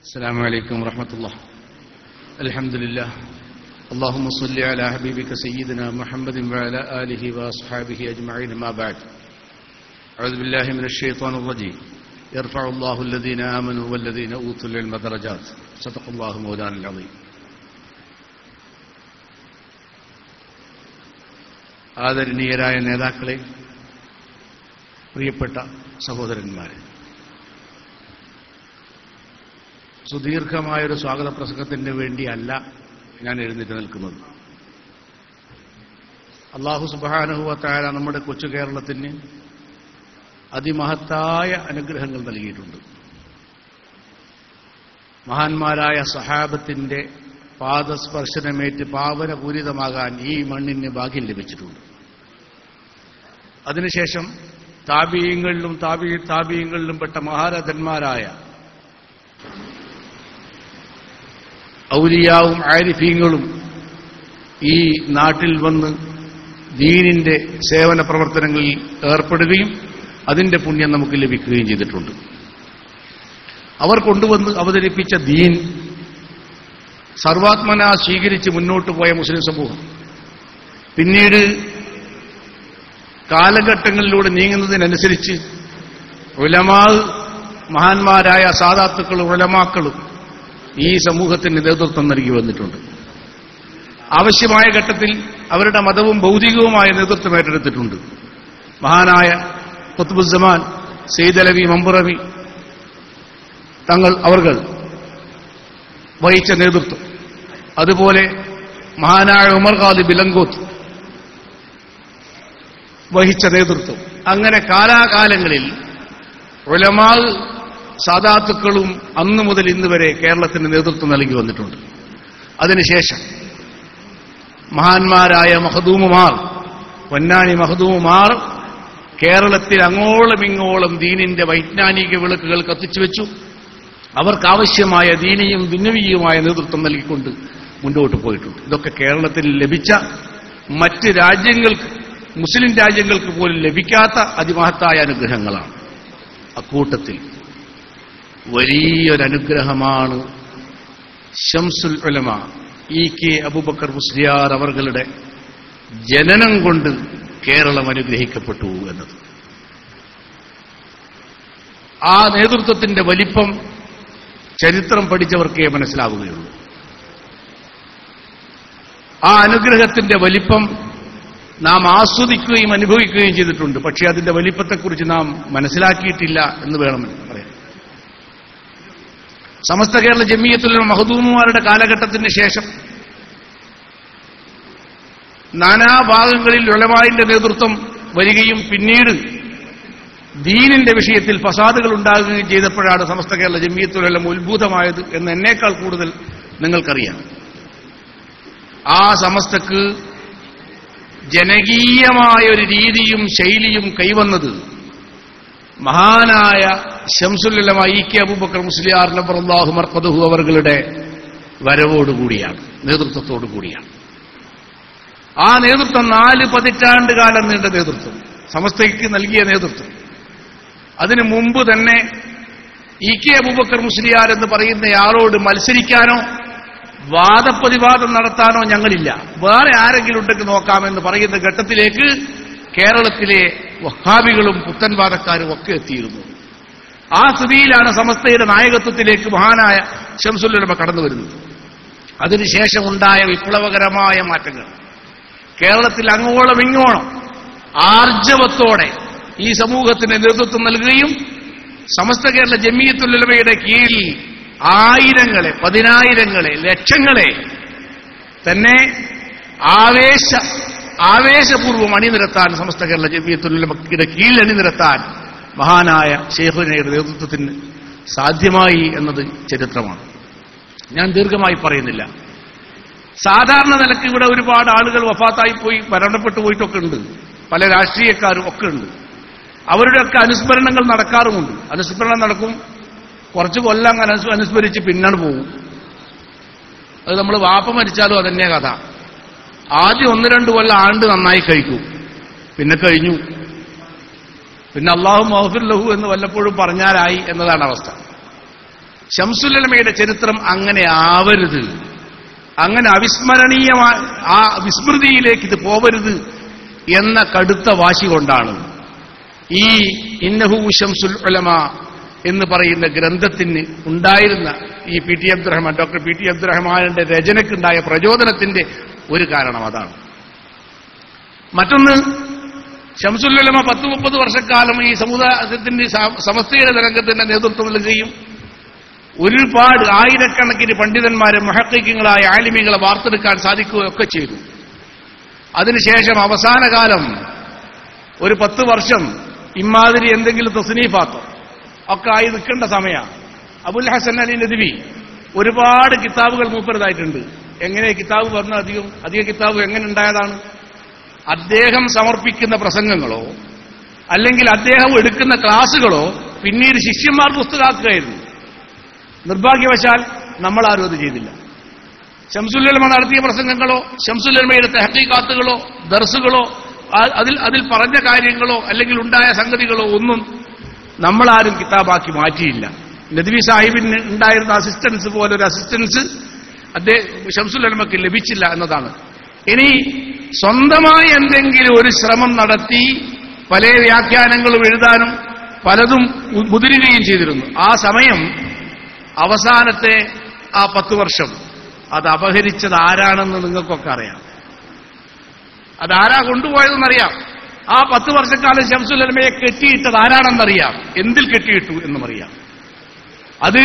السلام عليكم ورحمة الله الحمد لله اللهم صل على حبيبك سيدنا محمد وعلى آله وأصحابه أجمعين ما بعد أعوذ بالله من الشيطان الرجيم يرفع الله الذين آمنوا والذين أوتوا العلم درجات صدق الله مولانا العظيم ആദരണീയരായ നേതാക്കളെ പ്രിയപ്പെട്ട സഹോദരന്മാരെ സുദീർഘമായൊരു സ്വാഗത പ്രസംഗത്തിന് വേണ്ടിയല്ല ഞാൻ എഴുന്നേറ്റ് നിൽക്കുന്നത് അള്ളാഹു സുബാനുഭവത്തായ നമ്മുടെ കൊച്ചു കേരളത്തിന് അതിമഹത്തായ അനുഗ്രഹങ്ങൾ നൽകിയിട്ടുണ്ട് മഹാന്മാരായ സഹാബത്തിന്റെ പാദസ്പർശനമേറ്റ് പാവനപൂരിതമാകാൻ ഈ മണ്ണിന് ഭാഗ്യം ലഭിച്ചിട്ടുണ്ട് അതിനുശേഷം താപീയങ്ങളിലും താപീ താപീയങ്ങളിലും പെട്ട മഹാരഥന്മാരായ ഔലിയാവും ആരിഫീങ്ങളും ഈ നാട്ടിൽ വന്ന് ദീനിന്റെ സേവന പ്രവർത്തനങ്ങളിൽ ഏർപ്പെടുകയും അതിന്റെ പുണ്യം നമുക്ക് ലഭിക്കുകയും ചെയ്തിട്ടുണ്ട് അവർ കൊണ്ടുവന്ന് അവതരിപ്പിച്ച ദീൻ സർവാത്മന സ്വീകരിച്ച് മുന്നോട്ട് പോയ മുസ്ലിം സമൂഹം പിന്നീട് കാലഘട്ടങ്ങളിലൂടെ നീങ്ങുന്നതിനനുസരിച്ച് ഉലമാ മഹാന്മാരായ സാധാത്തുക്കളും ഉലമാക്കളും ഈ സമൂഹത്തിന് നേതൃത്വം നൽകി വന്നിട്ടുണ്ട് ആവശ്യമായ ഘട്ടത്തിൽ അവരുടെ മതവും ഭൗതികവുമായ നേതൃത്വം ഏറ്റെടുത്തിട്ടുണ്ട് മഹാനായ കുത്തുബുസമാൻ സെയ്ദലവി മമ്പുറവി തങ്ങൾ അവർകൾ വഹിച്ച നേതൃത്വം അതുപോലെ മഹാനായ ഉമർ ഖാദി ബിലങ്കോത്ത് വഹിച്ച നേതൃത്വം അങ്ങനെ കാലാകാലങ്ങളിൽ ഉലമാ സാദാത്തുക്കളും അന്നു മുതൽ ഇന്ന് വരെ കേരളത്തിന് നേതൃത്വം നൽകി വന്നിട്ടുണ്ട് അതിനുശേഷം മഹാന്മാരായ മഹദൂമുമാർ പൊന്നാനി മഹദൂമുമാർ കേരളത്തിൽ അങ്ങോളം ഇങ്ങോളം ദീനിന്റെ വൈജ്ഞാനിക വിളക്കുകൾ കത്തിച്ചു വെച്ചു അവർക്കാവശ്യമായ ദീനിയും ദുന്നവിയുമായ നേതൃത്വം നൽകിക്കൊണ്ട് മുന്നോട്ട് പോയിട്ടുണ്ട് ഇതൊക്കെ കേരളത്തിൽ ലഭിച്ച മറ്റ് രാജ്യങ്ങൾക്ക് മുസ്ലിം രാജ്യങ്ങൾക്ക് പോലും ലഭിക്കാത്ത അതിമഹത്തായ അനുഗ്രഹങ്ങളാണ് അക്കൂട്ടത്തിൽ വലിയൊരനുഗ്രഹമാണ് ഷംസുൽ ഉലമ ഇ കെ അബൂബക്കർ മുസ്ലിയാർ അവர்களுടെ ജനനം കൊണ്ട് കേരളം അനുഗ്രഹിക്കപ്പെട്ടു എന്നത് ആ നേതൃത്വത്തിന്റെ വലിപ്പം ചരിത്രം പഠിച്ചവർക്കേ മനസ്സിലാവുകയുള്ളൂ ആ അനുഗ്രഹത്തിന്റെ വലിപ്പം നാം ആസ്വദിക്കുകയും അനുഭവിക്കുകയും ചെയ്തിട്ടുണ്ട് പക്ഷേ അതിന്റെ വലിപ്പത്തെക്കുറിച്ച് നാം മനസ്സിലാക്കിയിട്ടില്ല എന്ന് വേണം പറയാൻ സമസ്ത കേരള ജമീയത്തുള്ള മഹദൂമുമാരുടെ കാലഘട്ടത്തിന് ശേഷം നാനാഭാഗങ്ങളിൽ ഉളമായിന്റെ നേതൃത്വം വരികയും പിന്നീട് ദീനിന്റെ വിഷയത്തിൽ ഫസാദുകൾ ഉണ്ടാകുകയും ചെയ്തപ്പോഴാണ് സമസ്ത കേരള ജമീയത്തുലെല്ലാം ഉത്ഭൂതമായത് എന്ന് എന്നേക്കാൾ കൂടുതൽ നിങ്ങൾക്കറിയാം ആ സമസ്തക്ക് ജനകീയമായ ഒരു രീതിയും ശൈലിയും കൈവന്നത് മഹാനായ ഷംസുല്ലമ ഇ കെ അബൂബക്കർ മുസ്ലിയാർ നബർഹു മർക്കദുഹു അവர்களுടെ വരവോടുകൂടിയാണ് നേതൃത്വത്തോടു കൂടിയാണ് ആ നേതൃത്വം നാല് പതിറ്റാണ്ട് കാലം നീണ്ട നേതൃത്വം സമസ്തയ്ക്ക് നൽകിയ നേതൃത്വം അതിനു മുമ്പ് തന്നെ ഇ കെ അബൂബക്കർ മുസ്ലിയാർ എന്ന് പറയുന്നയാളോട് മത്സരിക്കാനോ വാദപ്രതിവാദം നടത്താനോ ഞങ്ങളില്ല വേറെ ആരെങ്കിലും ഉണ്ടെങ്കിൽ നോക്കാമെന്ന് പറയുന്ന ഘട്ടത്തിലേക്ക് കേരളത്തിലെ വഹാബികളും പുത്തൻവാദക്കാരും ഒക്കെ എത്തിയിരുന്നു ആ സ്ഥിതിയിലാണ് സമസ്തയുടെ നായകത്വത്തിലേക്ക് മഹാനായ ഷംസുല്ലമ കടന്നു വരുന്നത് അതിനുശേഷം ഉണ്ടായ വിപ്ലവകരമായ മാറ്റങ്ങൾ കേരളത്തിൽ അങ്ങോളം ഇങ്ങോളം ആർജവത്തോടെ ഈ സമൂഹത്തിന് നേതൃത്വം നൽകുകയും സമസ്ത കേരള ജമീയത്തുല്ലമയുടെ കീഴിൽ ആയിരങ്ങളെ പതിനായിരങ്ങളെ ലക്ഷങ്ങളെ തന്നെ ആവേശ ആവേശപൂർവ്വം അണിനിരത്താൻ സമസ്ത കേരള ജമീയത്തുല്ലമയുടെ കീഴിൽ അണിനിരത്താൻ മഹാനായ ഷെയ്ഖുനയുടെ നേതൃത്വത്തിന് സാധ്യമായി എന്നത് ചരിത്രമാണ് ഞാൻ ദീർഘമായി പറയുന്നില്ല സാധാരണ നിലക്ക് ഇവിടെ ഒരുപാട് ആളുകൾ വഫാത്തായി പോയി മരണപ്പെട്ടു പോയിട്ടൊക്കെ ഉണ്ട് പല രാഷ്ട്രീയക്കാരും ഒക്കെ ഉണ്ട് അവരുടെയൊക്കെ അനുസ്മരണങ്ങൾ നടക്കാറുമുണ്ട് അനുസ്മരണം നടക്കും കുറച്ച് കൊല്ലം അങ്ങനെ അനുസ് അനുസ്മരിച്ച് പിന്നാണ് പോകും അത് നമ്മൾ വാപ്പ മരിച്ചാലും അതന്നെ കഥ ആദ്യം ഒന്ന് രണ്ട് കൊല്ലം ആണ്ട് നന്നായി കഴിക്കും പിന്നെ കഴിഞ്ഞു പിന്നെ അള്ളാഹു മഹഫിർ ലഹു എന്ന് വല്ലപ്പോഴും പറഞ്ഞാലായി എന്നതാണ് അവസ്ഥ ഷംസുലമയുടെ ചരിത്രം അങ്ങനെ ആവരുത് അങ്ങനെ അവിസ്മരണീയമായ ആ വിസ്മൃതിയിലേക്ക് ഇത് പോവരുത് എന്ന കടുത്ത വാശി കൊണ്ടാണ് ഈ ഇന്നഹു ഷംസുൽ ഉലമ എന്ന് പറയുന്ന ഗ്രന്ഥത്തിന് ഉണ്ടായിരുന്ന ഈ P T Abdurahman doctor P T അബ്ദുറഹ്മാന്റെ രചനയ്ക്കുണ്ടായ പ്രചോദനത്തിന്റെ ഒരു കാരണം അതാണ് മറ്റൊന്ന് ഷംസുല്ലമ പത്ത് മുപ്പത് വർഷക്കാലം ഈ സമുദായത്തിന്റെ സ- സമസ്തയുടെ രംഗത്തിന്റെ നേതൃത്വം നൽകുകയും ഒരുപാട് ആയിരക്കണക്കിന് പണ്ഡിതന്മാരെ മഹക്കൈക്യങ്ങളായ ആലിമ്യങ്ങളെ വാർത്തെടുക്കാൻ സാധിക്കുകയൊക്കെ ചെയ്തു അതിനുശേഷം അവസാന കാലം ഒരു പത്ത് വർഷം ഇമാതിരി എന്തെങ്കിലും തസ്നീഫാത്തോ ഒക്കെ ആയി നിൽക്കേണ്ട സമയമാണ് അബുൽ ഹസൻ അലി നദ്വി ഒരുപാട് കിതാബുകൾ മൂപ്പരതായിട്ടുണ്ട് എങ്ങനെ കിതാബ് പറഞ്ഞ അധികം അധിക കിതാബ് എങ്ങനെ ഉണ്ടായതാണ് അദ്ദേഹം സമർപ്പിക്കുന്ന പ്രസംഗങ്ങളോ അല്ലെങ്കിൽ അദ്ദേഹം എടുക്കുന്ന ക്ലാസുകളോ പിന്നീട് ശിഷ്യന്മാർ പുസ്തകമാക്കുകയായിരുന്നു നിർഭാഗ്യവശാൽ നമ്മൾ ആരും അത് ചെയ്തില്ല ഷംസുല്ലമ നടത്തിയ പ്രസംഗങ്ങളോ ഷംസുല്ലമയുടെ തെഹക്കീക്കാത്തുകളോ ദർസുകളോ ആ- അതിൽ അതിൽ പറഞ്ഞ കാര്യങ്ങളോ അല്ലെങ്കിൽ ഉണ്ടായ സംഗതികളോ ഒന്നും നമ്മളാരും കിതാബാക്കി മാറ്റിയില്ല നദ്വി സാഹിബിന് ഉണ്ടായിരുന്ന അസിസ്റ്റൻസ് പോലെ ഒരു അസിസ്റ്റൻസ് അദ്ദേഹം ഷംസുല്ലമക്ക് ലഭിച്ചില്ല എന്നതാണ് ഇനി സ്വന്തമായി എന്തെങ്കിലും ഒരു ശ്രമം നടത്തി പല വ്യാഖ്യാനങ്ങളും എഴുതാനും പലതും മു- മുതിരുകയും ചെയ്തിരുന്നു ആ സമയം അവസാനത്തെ ആ പത്ത് വർഷം അത് അപഹരിച്ചത് ആരാണെന്ന് നിങ്ങൾക്കൊക്കെ അറിയാം അതാരാ കൊണ്ടുപോയതെന്നറിയാം ആ പത്ത് വർഷക്കാലം ശംസുലമയെ കെട്ടിയിട്ടത് ആരാണെന്നറിയാം എന്തിൽ കെട്ടിയിട്ടു എന്നും അറിയാം അത്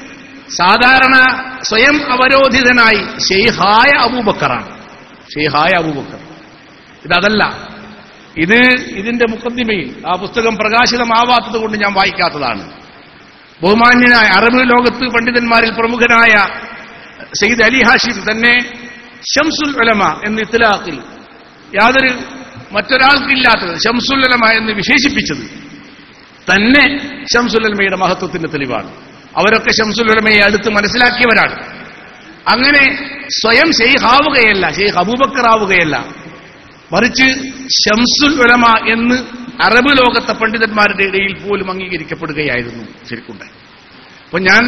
സാധാരണ സ്വയം അവരോധിതനായി ഷെയ്ഹായ അബൂബക്കറാണ് ഷെയ്ഹായ അബൂബക്കർ ഇതല്ല ഇത് ഇതിന്റെ മുഖദ്ദിമയിൽ ആ പുസ്തകം പ്രകാശിതമാവാത്തത് കൊണ്ട് ഞാൻ വായിക്കാത്തതാണ് ബഹുമാന്യനായ അറബ് ലോകത്ത് പണ്ഡിതന്മാരിൽ പ്രമുഖനായ സയ്യിദ് അലി ഹാഷിം തന്നെ ഷംസുൽ ഉലമ എന്ന് ഇത്തലാഖിൽ യാതൊരു മറ്റൊരാൾക്കില്ലാത്തത് ഷംസുൽ ഉലമ എന്ന് വിശേഷിപ്പിച്ചത് തന്നെ ഷംസുൽ ഉലമയുടെ മഹത്വത്തിന്റെ തെളിവാണ് അവരൊക്കെ ഷംസുൽ ഉലമയെ അടുത്ത് മനസ്സിലാക്കിയവരാണ് അങ്ങനെ സ്വയം ഷെയ്ഖാവുകയല്ല ഷെയ്ഖ് അബൂബക്കർ ആവുകയല്ല മറിച്ച് ഷംസുൽ ഉലമ എന്ന് അറബ് ലോകത്തെ പണ്ഡിതന്മാരുടെ ഇടയിൽ പോലും അംഗീകരിക്കപ്പെടുകയായിരുന്നു ശരിക്കുണ്ടായി അപ്പൊ ഞാൻ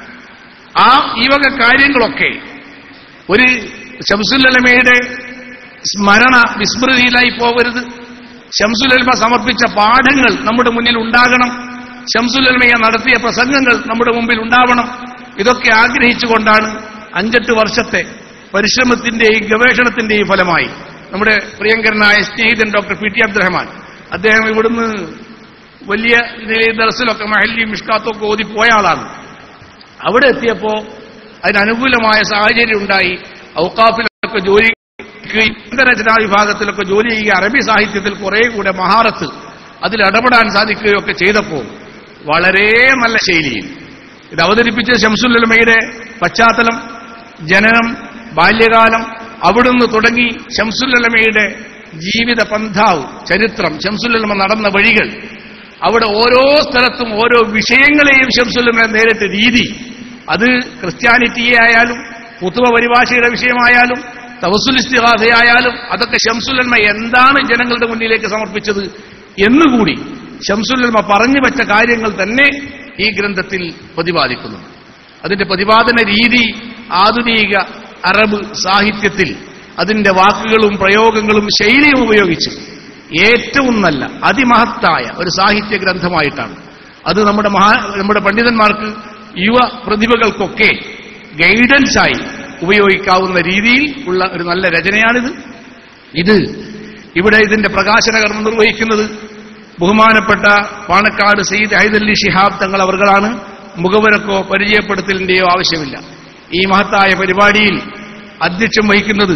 ആ ഈ വക കാര്യങ്ങളൊക്കെ ഒരു ഷംസുല്ലമയുടെ സ്മരണ വിസ്മൃതിയിലായി പോകരുത് ഷംസുലൽമ സമർപ്പിച്ച പാഠങ്ങൾ നമ്മുടെ മുന്നിൽ ഉണ്ടാകണം ഷംസുലൽമയെ നടത്തിയ പ്രസംഗങ്ങൾ നമ്മുടെ മുമ്പിൽ ഉണ്ടാവണം ഇതൊക്കെ ആഗ്രഹിച്ചുകൊണ്ടാണ് അഞ്ചെട്ട് വർഷത്തെ പരിശ്രമത്തിന്റെയും ഗവേഷണത്തിന്റെയും ഫലമായി നമ്മുടെ പ്രിയങ്കരനായ സ്നേഹിതൻ ഡോക്ടർ പി ടി അബ്ദുറഹ്മാൻ അദ്ദേഹം ഇവിടുന്ന് വലിയ നിലയിൽ ദർസിലൊക്കെ മഹല്ലിയും മിഷ്കാത്തൊക്കെ ഓതി പോയ ആളാണ് അവിടെ എത്തിയപ്പോ അതിനനുകൂലമായ സാഹചര്യം ഉണ്ടായി ഔക്കാഫിലൊക്കെ ജോലി രചനാ വിഭാഗത്തിലൊക്കെ ജോലി ചെയ്യുക അറബി സാഹിത്യത്തിൽ കുറെ കൂടെ മഹാറത്ത് അതിൽ ഇടപെടാൻ സാധിക്കുകയൊക്കെ ചെയ്തപ്പോൾ വളരെ നല്ല ശൈലിയിൽ ഇത് അവതരിപ്പിച്ച ഷംസുല്ലമയുടെ പശ്ചാത്തലം ജനനം ബാല്യകാലം അവിടുന്ന് തുടങ്ങി ഷംസുല്ലമയുടെ ജീവിത പന്ഥാവ് ചരിത്രം ഷംസുല്ലമ നടന്ന വഴികൾ അവിടെ ഓരോ സ്ഥലത്തും ഓരോ വിഷയങ്ങളെയും ഷംസുല്ലമ നേരിട്ട രീതി അത് ക്രിസ്ത്യാനിറ്റിയെ ആയാലും പുത്തുവ പരിഭാഷയുടെ വിഷയമായാലും തവസുൽ ഇസ്തിഹാസയായാലും അതൊക്കെ ഷംസുല്ലമ എന്താണ് ജനങ്ങളുടെ മുന്നിലേക്ക് സമർപ്പിച്ചത് എന്നുകൂടി ഷംസുല്ലമ പറഞ്ഞു വെച്ച കാര്യങ്ങൾ തന്നെ ഈ ഗ്രന്ഥത്തിൽ പ്രതിപാദിക്കുന്നു അതിന്റെ പ്രതിപാദന രീതി ആധുനിക അറബ് സാഹിത്യത്തിൽ അതിന്റെ വാക്കുകളും പ്രയോഗങ്ങളും ശൈലിയും ഉപയോഗിച്ച് ഏറ്റവും നല്ല അതിമഹത്തായ ഒരു സാഹിത്യ ഗ്രന്ഥമായിട്ടാണ് അത് നമ്മുടെ മഹാ നമ്മുടെ പണ്ഡിതന്മാർക്ക് യുവ പ്രതിഭകൾക്കൊക്കെ ഗൈഡൻസായി ഉപയോഗിക്കാവുന്ന രീതിയിൽ ഉള്ള ഒരു നല്ല രചനയാണിത് ഇത് ഇവിടെ ഇതിന്റെ പ്രകാശന കർമ്മം നിർവഹിക്കുന്നത് ബഹുമാനപ്പെട്ട പാണക്കാട് സയ്യിദ് ഹൈദല്ലി ഷിഹാബ് തങ്ങൾ അവർകളാണ് മുഖവരക്കോ പരിചയപ്പെടുത്തലിന്റെയോ ആവശ്യമില്ല ഈ മഹത്തായ പരിപാടിയിൽ അധ്യക്ഷം വഹിക്കുന്നത്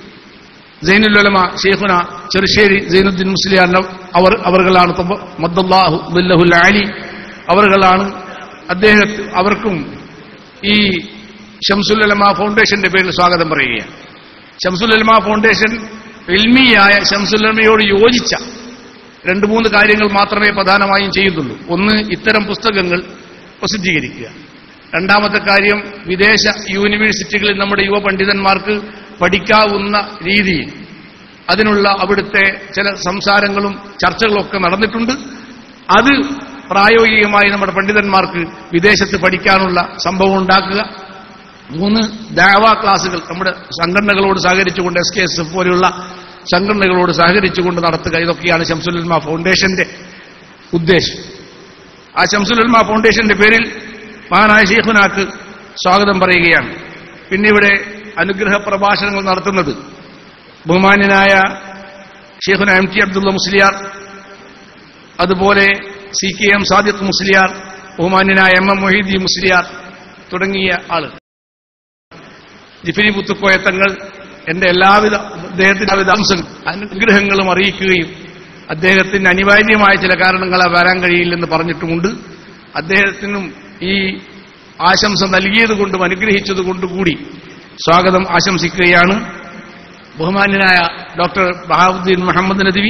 സൈനുല്ലമ ഷെയ്ഖുന ചെറുശ്ശേരി സൈനുദ്ദീൻ മുസ്ലിയാർ അവർ അവർകളാണ് മദ്ദല്ലാഹു ബില്ലഹുൽ ആലി അവർകളാണ് അദ്ദേഹത്തെ അവർക്കും ഈ ഷംസുല്ലമ ഫൗണ്ടേഷന്റെ പേരിൽ സ്വാഗതം പറയുകയാണ് ഷംസുല്ലമ ഫൗണ്ടേഷൻ എൽമിയായ ഷംസുല്ലമയോട് യോജിച്ച രണ്ട് മൂന്ന് കാര്യങ്ങൾ മാത്രമേ പ്രധാനമായും ചെയ്യുന്നുള്ളൂ ഒന്ന് ഇത്തരം പുസ്തകങ്ങൾ പ്രസിദ്ധീകരിക്കുക രണ്ടാമത്തെ കാര്യം വിദേശ യൂണിവേഴ്സിറ്റികളിൽ നമ്മുടെ യുവ പണ്ഡിതന്മാർക്ക് പഠിക്കാവുന്ന രീതിയിൽ അതിനുള്ള അവിടുത്തെ ചില സംസാരങ്ങളും ചർച്ചകളും ഒക്കെ നടന്നിട്ടുണ്ട് അത് പ്രായോഗികമായി നമ്മുടെ പണ്ഡിതന്മാർക്ക് വിദേശത്ത് പഠിക്കാനുള്ള സംഭവം ഉണ്ടാക്കുക മൂന്ന് ദാവാ ക്ലാസുകൾ നമ്മുടെ സംഘടനകളോട് സഹകരിച്ചുകൊണ്ട് എസ് കെ എസ് എഫ് പോലെയുള്ള സംഘടനകളോട് സഹകരിച്ചുകൊണ്ട് നടത്തുക ഇതൊക്കെയാണ് ശംസുലുൽമ ഫൗണ്ടേഷന്റെ ഉദ്ദേശം ആ ശംസുലുൽമ ഫൗണ്ടേഷന്റെ പേരിൽ മഹാനായ ഷെയ്ഖുനാക്ക് സ്വാഗതം പറയുകയാണ് പിന്നെ ഇവിടെ അനുഗ്രഹ പ്രഭാഷണങ്ങൾ നടത്തുന്നത് ബഹുമാന്യനായ ഷെയ്ഖുന എം ടി അബ്ദുള്ള മുസ്ലിയാർ അതുപോലെ C K M Sadiq Musliyar ബഹുമാന്യനായ എം എം മൊഹീദി മുസ്ലിയാർ തുടങ്ങിയ ആള് ജിഫിനി പുത്തുക്കോയ തങ്ങൾ എന്റെ എല്ലാവിധ അദ്ദേഹത്തിന്റെ എല്ലാവിധ അംശങ്ങൾ അനുഗ്രഹങ്ങളും അറിയിക്കുകയും അദ്ദേഹത്തിന് അനിവാര്യമായ ചില കാരണങ്ങളാൽ വരാൻ കഴിയില്ലെന്ന് പറഞ്ഞിട്ടുമുണ്ട് അദ്ദേഹത്തിനും ഈ ആശംസ നൽകിയത് കൊണ്ടും അനുഗ്രഹിച്ചത് കൊണ്ടുകൂടി സ്വാഗതം ആശംസിക്കുകയാണ് ബഹുമാന്യനായ ഡോക്ടർ ബഹാവുദ്ദീൻ മുഹമ്മദ് നദവി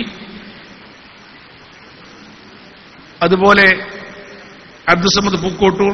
അതുപോലെ അബ്ദുസമദ് പൂക്കോട്ടൂർ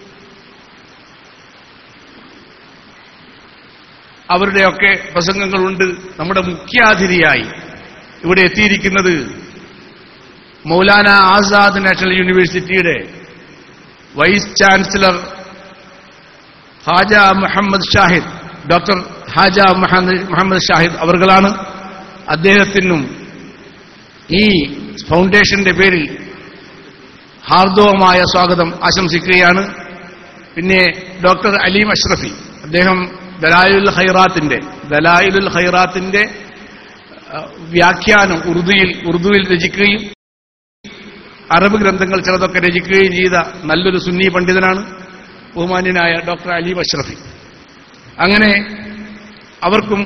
അവരുടെയൊക്കെ പ്രസംഗങ്ങളുണ്ട് നമ്മുടെ മുഖ്യാതിഥിയായി ഇവിടെ എത്തിയിരിക്കുന്നത് മൗലാന ആസാദ് നാഷണൽ യൂണിവേഴ്സിറ്റിയുടെ vice chancellor Haja Muhammad Shahid doctor Haja Muhammad Muhammad Shahid അവർകളാണ് അദ്ദേഹത്തിനും ഈ ഫൗണ്ടേഷന്റെ പേരിൽ ഹാർദവമായ സ്വാഗതം ആശംസിക്കുകയാണ് പിന്നെ ഡോക്ടർ അലീം അഷ്റഫി അദ്ദേഹം ദലായിലുൽ ഖൈറാത്തിന്റെ ദലായിലുൽ ഖൈറാത്തിന്റെ അഹ്, വ്യാഖ്യാനം ഉറുദുയിൽ ഉറുദുവിൽ രചിക്കുകയും അറബ് ഗ്രന്ഥങ്ങൾ ചിലതൊക്കെ രചിക്കുകയും ചെയ്ത നല്ലൊരു സുന്നി പണ്ഡിതനാണ് ബഹുമാന്യനായ ഡോക്ടർ അലീം അഷ്റഫി അങ്ങനെ അവർക്കും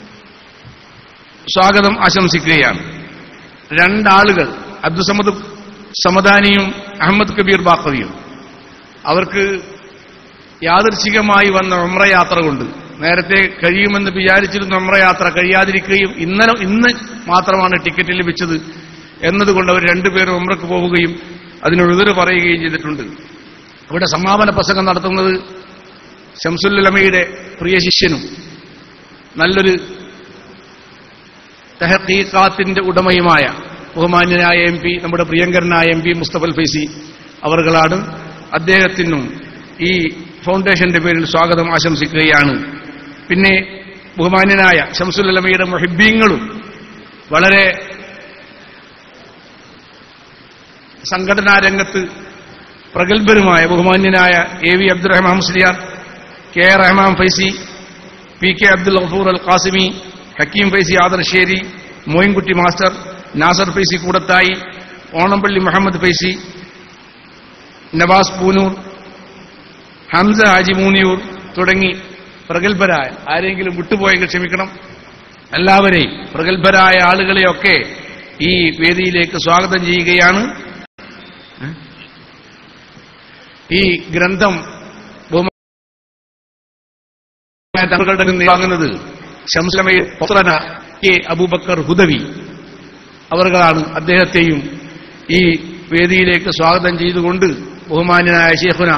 സ്വാഗതം ആശംസിക്കുകയാണ് രണ്ടാളുകൾ അബ്ദുസമദ് സമദാനിയും അഹമ്മദ് കബീർ ബാക്കവിയും അവർക്ക് യാദൃച്ഛികമായി വന്ന ഉമ്ര യാത്ര കൊണ്ട് നേരത്തെ കഴിയുമെന്ന് വിചാരിച്ചിരുന്ന ഉമ്ര യാത്ര കഴിയാതിരിക്കുകയും ഇന്നലെ ഇന്ന് മാത്രമാണ് ടിക്കറ്റ് ലഭിച്ചത് എന്നതുകൊണ്ട് അവർ രണ്ടുപേരും ഉമ്രക്ക് പോവുകയും അതിനൊഴുതര് പറയുകയും ചെയ്തിട്ടുണ്ട് ഇവിടെ സമാപന പ്രസംഗം നടത്തുന്നത് ഷംസുല്ലമയുടെ പ്രിയ ശിഷ്യനും നല്ലൊരു തെഹീഖാത്തിന്റെ ഉടമയുമായ ബഹുമാന്യനായ എം പി നമ്മുടെ പ്രിയങ്കരനായ എം പി മുസ്തഫൽ ഫൈസി അവർകളാണ് അദ്ദേഹത്തിനും ഈ ഫൗണ്ടേഷന്റെ പേരിൽ സ്വാഗതം ആശംസിക്കുകയാണ് പിന്നെ ബഹുമാന്യനായ ഷംസുല്ലമയുടെ മൊഹിബീങ്ങളും വളരെ സംഘടനാ രംഗത്ത് പ്രഗത്ഭരുമായ ബഹുമാന്യനായ A V Abdurahman Musliyar K A Rahman Faizy P K Abdul Gafoor Al Qasimi Hakeem Faizy Adasseri Moinkutty master Nasar Faizy Koodathai Onampally Muhammad Faizy Navas Poonoor Hamza Haji Moonniyur തുടങ്ങി പ്രഗത്ഭരായ ആരെങ്കിലും വിട്ടുപോയെങ്കിൽ ക്ഷമിക്കണം എല്ലാവരെയും പ്രഗത്ഭരായ ആളുകളെയൊക്കെ ഈ വേദിയിലേക്ക് സ്വാഗതം ചെയ്യുകയാണ് ഈ ഗ്രന്ഥം ബഹുമാന്യനായ തങ്ങളുടെ നിന്ന് വാങ്ങുന്നത് ഷംസലമയിൽ പുത്രന കെ അബൂബക്കർ ഹുദവി അവർകളാണ് അദ്ദേഹത്തെയും ഈ വേദിയിലേക്ക് സ്വാഗതം ചെയ്തുകൊണ്ട് ബഹുമാന്യനായ ഷേഖുന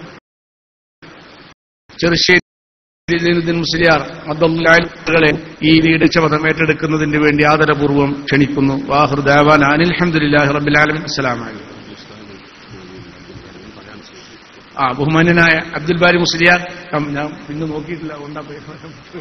ചെറുശ്ശേരി ജൈനുദ്ദീൻ മുസ്ലിയാർ മദ്ദുകളെ ഈ ലീഡക്ഷപഥം ഏറ്റെടുക്കുന്നതിന് വേണ്ടി ആദരപൂർവ്വം ക്ഷണിക്കുന്നു വാഹൃ ദേവാൻ അനിൽഹമുല്ലാഹി റബ്ബിലാലമിൻ അസ്സലാമലൈക്കും ആ ബഹുമാന്യനായ അബ്ദുൽ ബാരി മുസ്ലിയാർ ഉം, ഞാൻ പിന്നെ നോക്കിയിട്ടില്ല കൊണ്ടാ പോയി.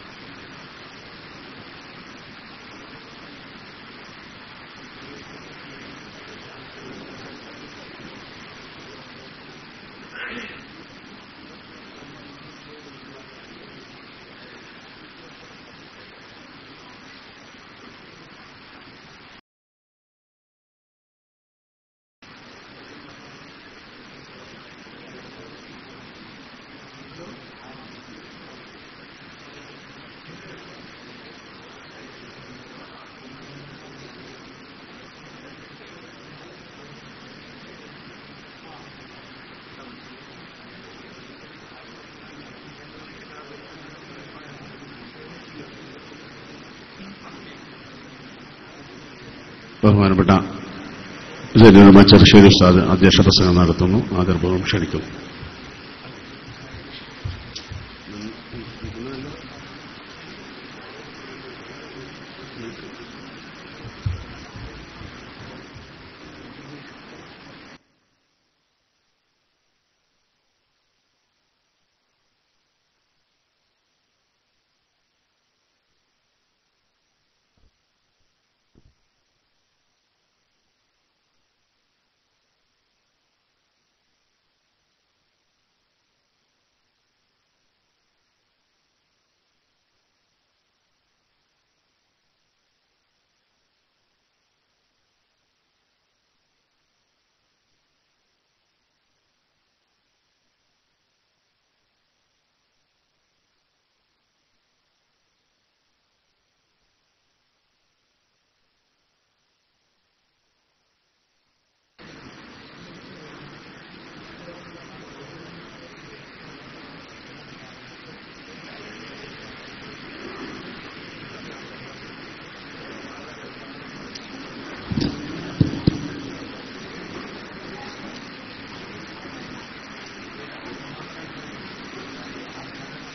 ബഹുമാനപ്പെട്ട ജലീലുമ ചെറുശ്ശേരി ഉസ്താദ് അധ്യക്ഷ പ്രസംഗം നടത്തുന്നു ആദരപൂർവ്വം ക്ഷണിക്കുന്നു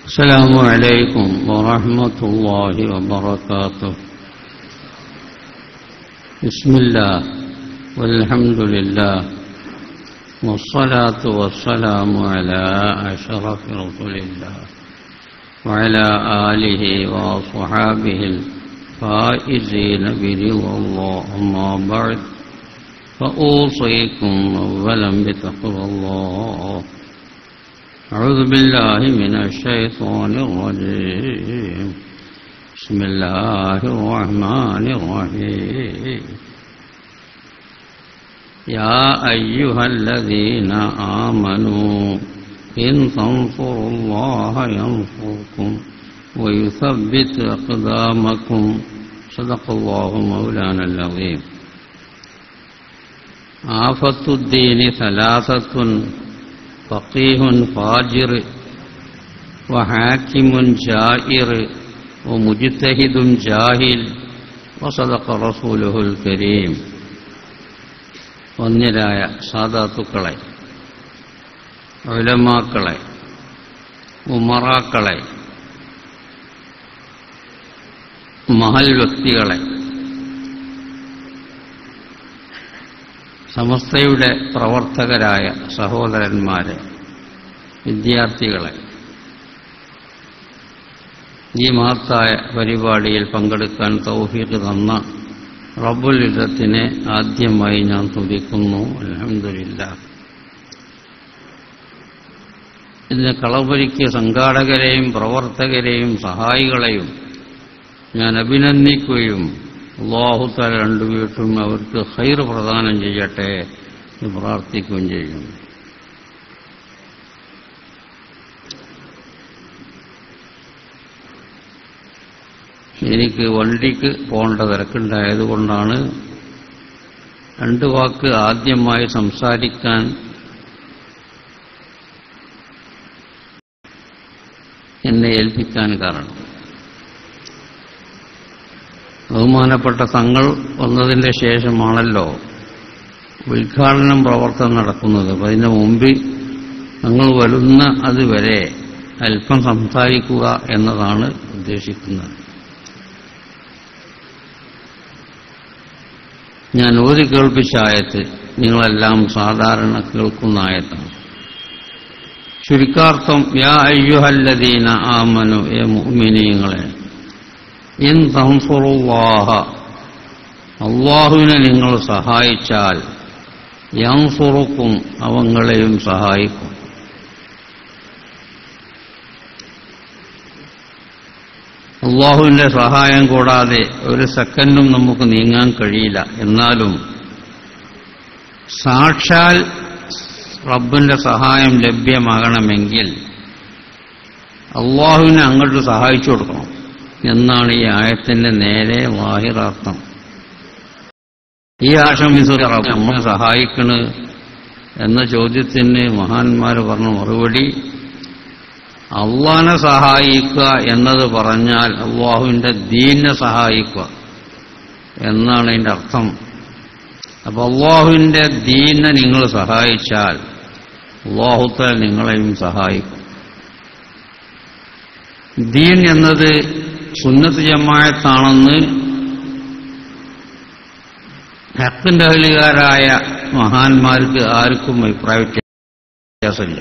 السلام عليكم ورحمة الله وبركاته بسم الله والحمد لله والصلاة والسلام على أشرف رسول الله وعلى آله وصحابه الفائزين برضا الله أما بعد فأوصيكم أولا بتقوى الله أعوذ بالله من الشيطان الرجيم بسم الله الرحمن الرحيم يا أيها الذين آمنوا إن تنصروا الله ينصركم ويثبت أقدامكم صدق الله مولانا العظيم آفة الدين ثلاثة فقيه فاجر وحاكم جائر ومجتهد جاهل وصدق رسوله الكريم വന്യരായ സാധാത്തുക്കളെ ഉലമാക്കളെ ഉമറാക്കളെ മഹൽ വ്യക്തികളെ സമസ്തയുടെ പ്രവർത്തകരായ സഹോദരന്മാരെ വിദ്യാർത്ഥികളെ ഈ മഹത്തായ പരിപാടിയിൽ പങ്കെടുക്കാൻ തൗഫീഖ് തന്ന റബ്ബുൽ യുദ്ധത്തിനെ ആദ്യമായി ഞാൻ തുതിക്കുന്നു അലഹമില്ല ഇതിന് കളപരിക്ക് സംഘാടകരെയും പ്രവർത്തകരെയും സഹായികളെയും ഞാൻ അഭിനന്ദിക്കുകയും അള്ളാഹുത്താല രണ്ടു വീട്ടും അവർക്ക് ഹൈർ പ്രദാനം ചെയ്യട്ടെ എന്ന് പ്രാർത്ഥിക്കുകയും ചെയ്യും എനിക്ക് വണ്ടിക്ക് പോകേണ്ട തിരക്കുണ്ടായതുകൊണ്ടാണ് രണ്ട് വാക്ക് ആദ്യമായി സംസാരിക്കാൻ എന്നെ ഏൽപ്പിക്കാൻ കാരണം ബഹുമാനപ്പെട്ട തങ്ങൾ വന്നതിന്റെ ശേഷമാണല്ലോ ഉദ്ഘാടനം പ്രവർത്തനം നടക്കുന്നത് അപ്പം അതിന് മുമ്പിൽ തങ്ങൾ വരുന്ന അതുവരെ അല്പം സംസാരിക്കുക എന്നതാണ് ഉദ്ദേശിക്കുന്നത് ഞാൻ ഓതി കേൾപ്പിച്ച ആയത്ത് നിങ്ങളെല്ലാം സാധാരണ കേൾക്കുന്ന ആയത്താണ് ചുരുക്കാർത്ഥം യാ അയ്യുഹല്ലദീന ആമനു എ മുഅ്മിനീങ്ങളെ ഇൻ തൻസുറുല്ലാഹ അള്ളാഹുവിനെ നിങ്ങൾ സഹായിച്ചാൽ യൻസുറുക്കും അവങ്ങളെയും സഹായിക്കും അള്ളാഹുവിന്റെ സഹായം കൂടാതെ ഒരു സെക്കൻഡും നമുക്ക് നീങ്ങാൻ കഴിയില്ല എന്നാലും സാക്ഷാൽ റബ്ബിന്റെ സഹായം ലഭ്യമാകണമെങ്കിൽ അള്ളാഹുവിനെ അങ്ങോട്ട് സഹായിച്ചു കൊടുക്കണം എന്നാണ് ഈ ആയത്തിന്റെ നേരെ വാഹിറാർത്ഥം ഈ ആശംസ നമ്മളെ സഹായിക്കണ് എന്ന ചോദ്യത്തിന് മഹാന്മാർ പറഞ്ഞ മറുപടി അള്ളാനെ സഹായിക്കുക എന്നത് പറഞ്ഞാൽ അള്ളാഹുവിന്റെ ദീനെ സഹായിക്കുക എന്നാണ് അതിന്റെ അർത്ഥം അപ്പൊ അള്ളാഹുവിന്റെ ദീനെ നിങ്ങൾ സഹായിച്ചാൽ അള്ളാഹുത്താൽ നിങ്ങളെയും സഹായിക്കും ദീൻ എന്നത് സുന്നത്ത് ജമായത്താണെന്ന് ഹക്കിന്റെ അഹലുകാരായ മഹാന്മാർക്ക് ആർക്കും അഭിപ്രായ വ്യത്യാസമില്ല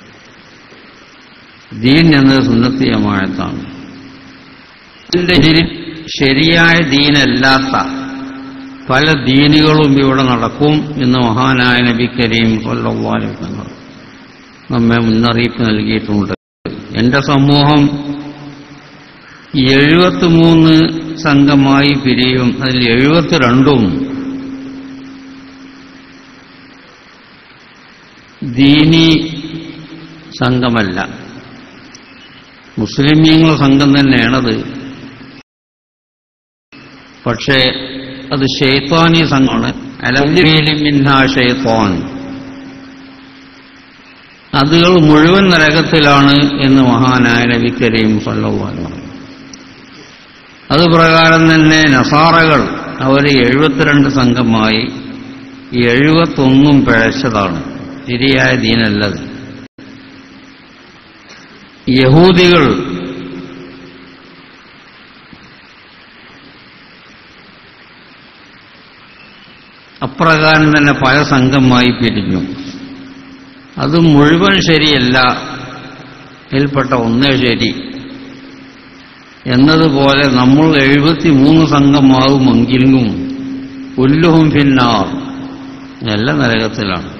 ദീൻ എന്നത് സുന്നത്ത് ജമായത്താണ് ഇതിന്റെ ഇതിൽ ശരിയായ ദീനല്ലാത്ത പല ദീനുകളും ഇവിടെ നടക്കും എന്ന് മഹാനായ നബി കരീം കൊല്ലവാനും തങ്ങൾ നമ്മെ മുന്നറിയിപ്പ് നൽകിയിട്ടുണ്ട് എന്റെ സമൂഹം എഴുപത്തിമൂന്ന് സംഘമായി പിരിയും അതിൽ എഴുപത്തിരണ്ടും ദീനി സംഘമല്ല മുസ്ലിമീങ്ങളുടെ സംഘം തന്നെയാണത് പക്ഷേ അത് ഷെയ്ത്താനി സംഘമാണ് അലമിന്ന ഷെയ്ത്താൻ അതുകൾ മുഴുവൻ നരകത്തിലാണ് എന്ന് മഹാനായ നബി കരീം സല്ലല്ലാഹു അലൈഹി അത് പ്രകാരം തന്നെ നസാറകൾ അവർ എഴുപത്തിരണ്ട് സംഘമായി എഴുപത്തൊന്നും പിഴച്ചതാണ് ശരിയായ ദീനല്ലത് യഹൂദികൾ അപ്രകാരം തന്നെ പല സംഘമായി പിരിഞ്ഞു അത് മുഴുവൻ ശരിയല്ല ഇതിൽപ്പെട്ട ഒന്നേ ശരി എന്നതുപോലെ നമ്മൾ എഴുപത്തിമൂന്ന് സംഘമാവുമെങ്കിലും ഉല്ലുഹും പിന്നാർ എല്ലാ നരകത്തിലാണ്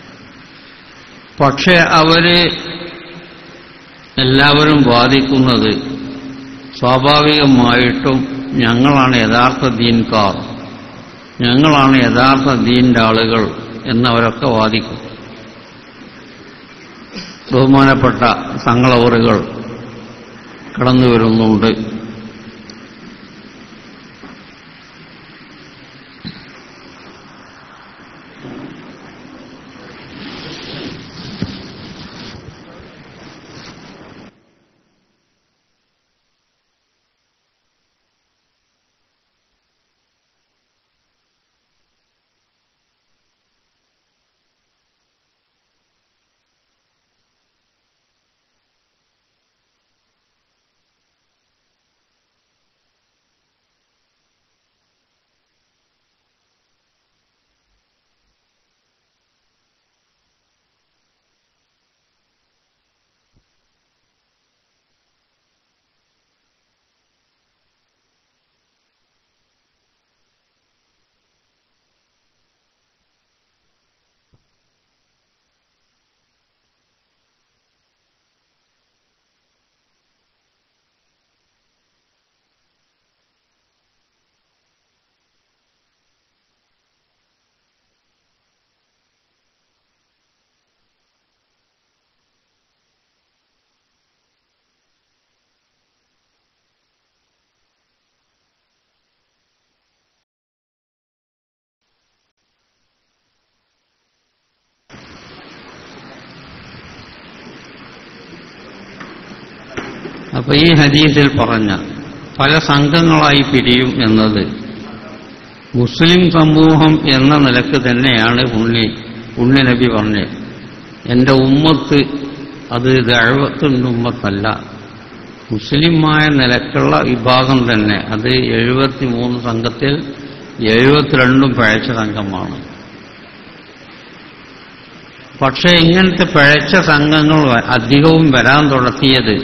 പക്ഷെ അവര് എല്ലാവരും വാദിക്കുന്നത് സ്വാഭാവികമായിട്ടും ഞങ്ങളാണ് യഥാർത്ഥ ദീൻകാർ ഞങ്ങളാണ് യഥാർത്ഥ ദീന്റെ ആളുകൾ എന്നവരൊക്കെ വാദിക്കും ബഹുമാനപ്പെട്ട സംഘളവറുകൾ കടന്നു വരുന്നുണ്ട് അപ്പൊ ഈ ഹദീസിൽ പറഞ്ഞ പല സംഘങ്ങളായി പിരിയും എന്നത് മുസ്ലിം സമൂഹം എന്ന നിലക്ക് തന്നെയാണ് ഉണ്ണി ഉണ്ണി നബി പറഞ്ഞത് എന്റെ ഉമ്മത്ത് അത് ദഴവത്തിന്റെ ഉമ്മത്തല്ല മുസ്ലിമായ നിലക്കുള്ള വിഭാഗം തന്നെ അത് എഴുപത്തിമൂന്ന് സംഘത്തിൽ എഴുപത്തിരണ്ടും പിഴച്ച സംഘമാണ് പക്ഷേ ഇങ്ങനത്തെ പിഴച്ച സംഘങ്ങൾ വ- അധികവും വരാൻ തുടങ്ങിയത്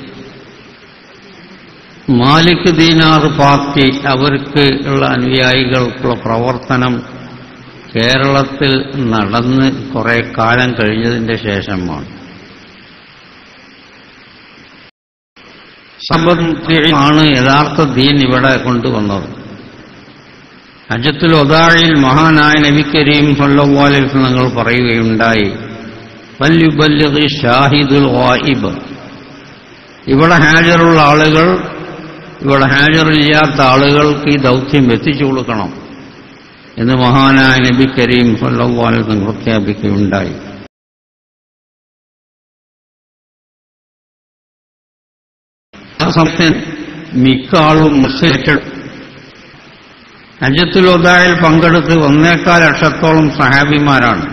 മാലിക് ദീനാർ പാർട്ടി അവർക്ക് ഉള്ള അനുയായികൾക്കുള്ള പ്രവർത്തനം കേരളത്തിൽ നടന്ന് കുറെ കാലം കഴിഞ്ഞതിന്റെ ശേഷമാണ് ആണ് യഥാർത്ഥ ദീൻ ഇവിടെ കൊണ്ടുവന്നത് ഹജ്ജത്തുൽ ഒതാഴിൽ മഹാനായ നബി കരീം സല്ലല്ലാഹു നിങ്ങൾ പറയുകയുണ്ടായി വല്യുബല്ലിഗ് ഷാഹിദുൽ ഗായിബ് ഇവിടെ ഹാജറുള്ള ആളുകൾ ഇവിടെ ഹാജറില്ലാത്ത ആളുകൾക്ക് ഈ ദൗത്യം എത്തിച്ചു കൊടുക്കണം എന്ന് മഹാനായ നബി കരീം സല്ലല്ലാഹു അലൈഹി വസല്ലം പ്രഖ്യാപിക്കുകയുണ്ടായി ആ സമയത്ത് മിക്ക ആളും മുസ്ലിം ഹജ്ജത്തുൽ ഉദായിൽ പങ്കെടുത്ത് ഒന്നേക്കാൽ ലക്ഷത്തോളം സഹാബിമാരാണ്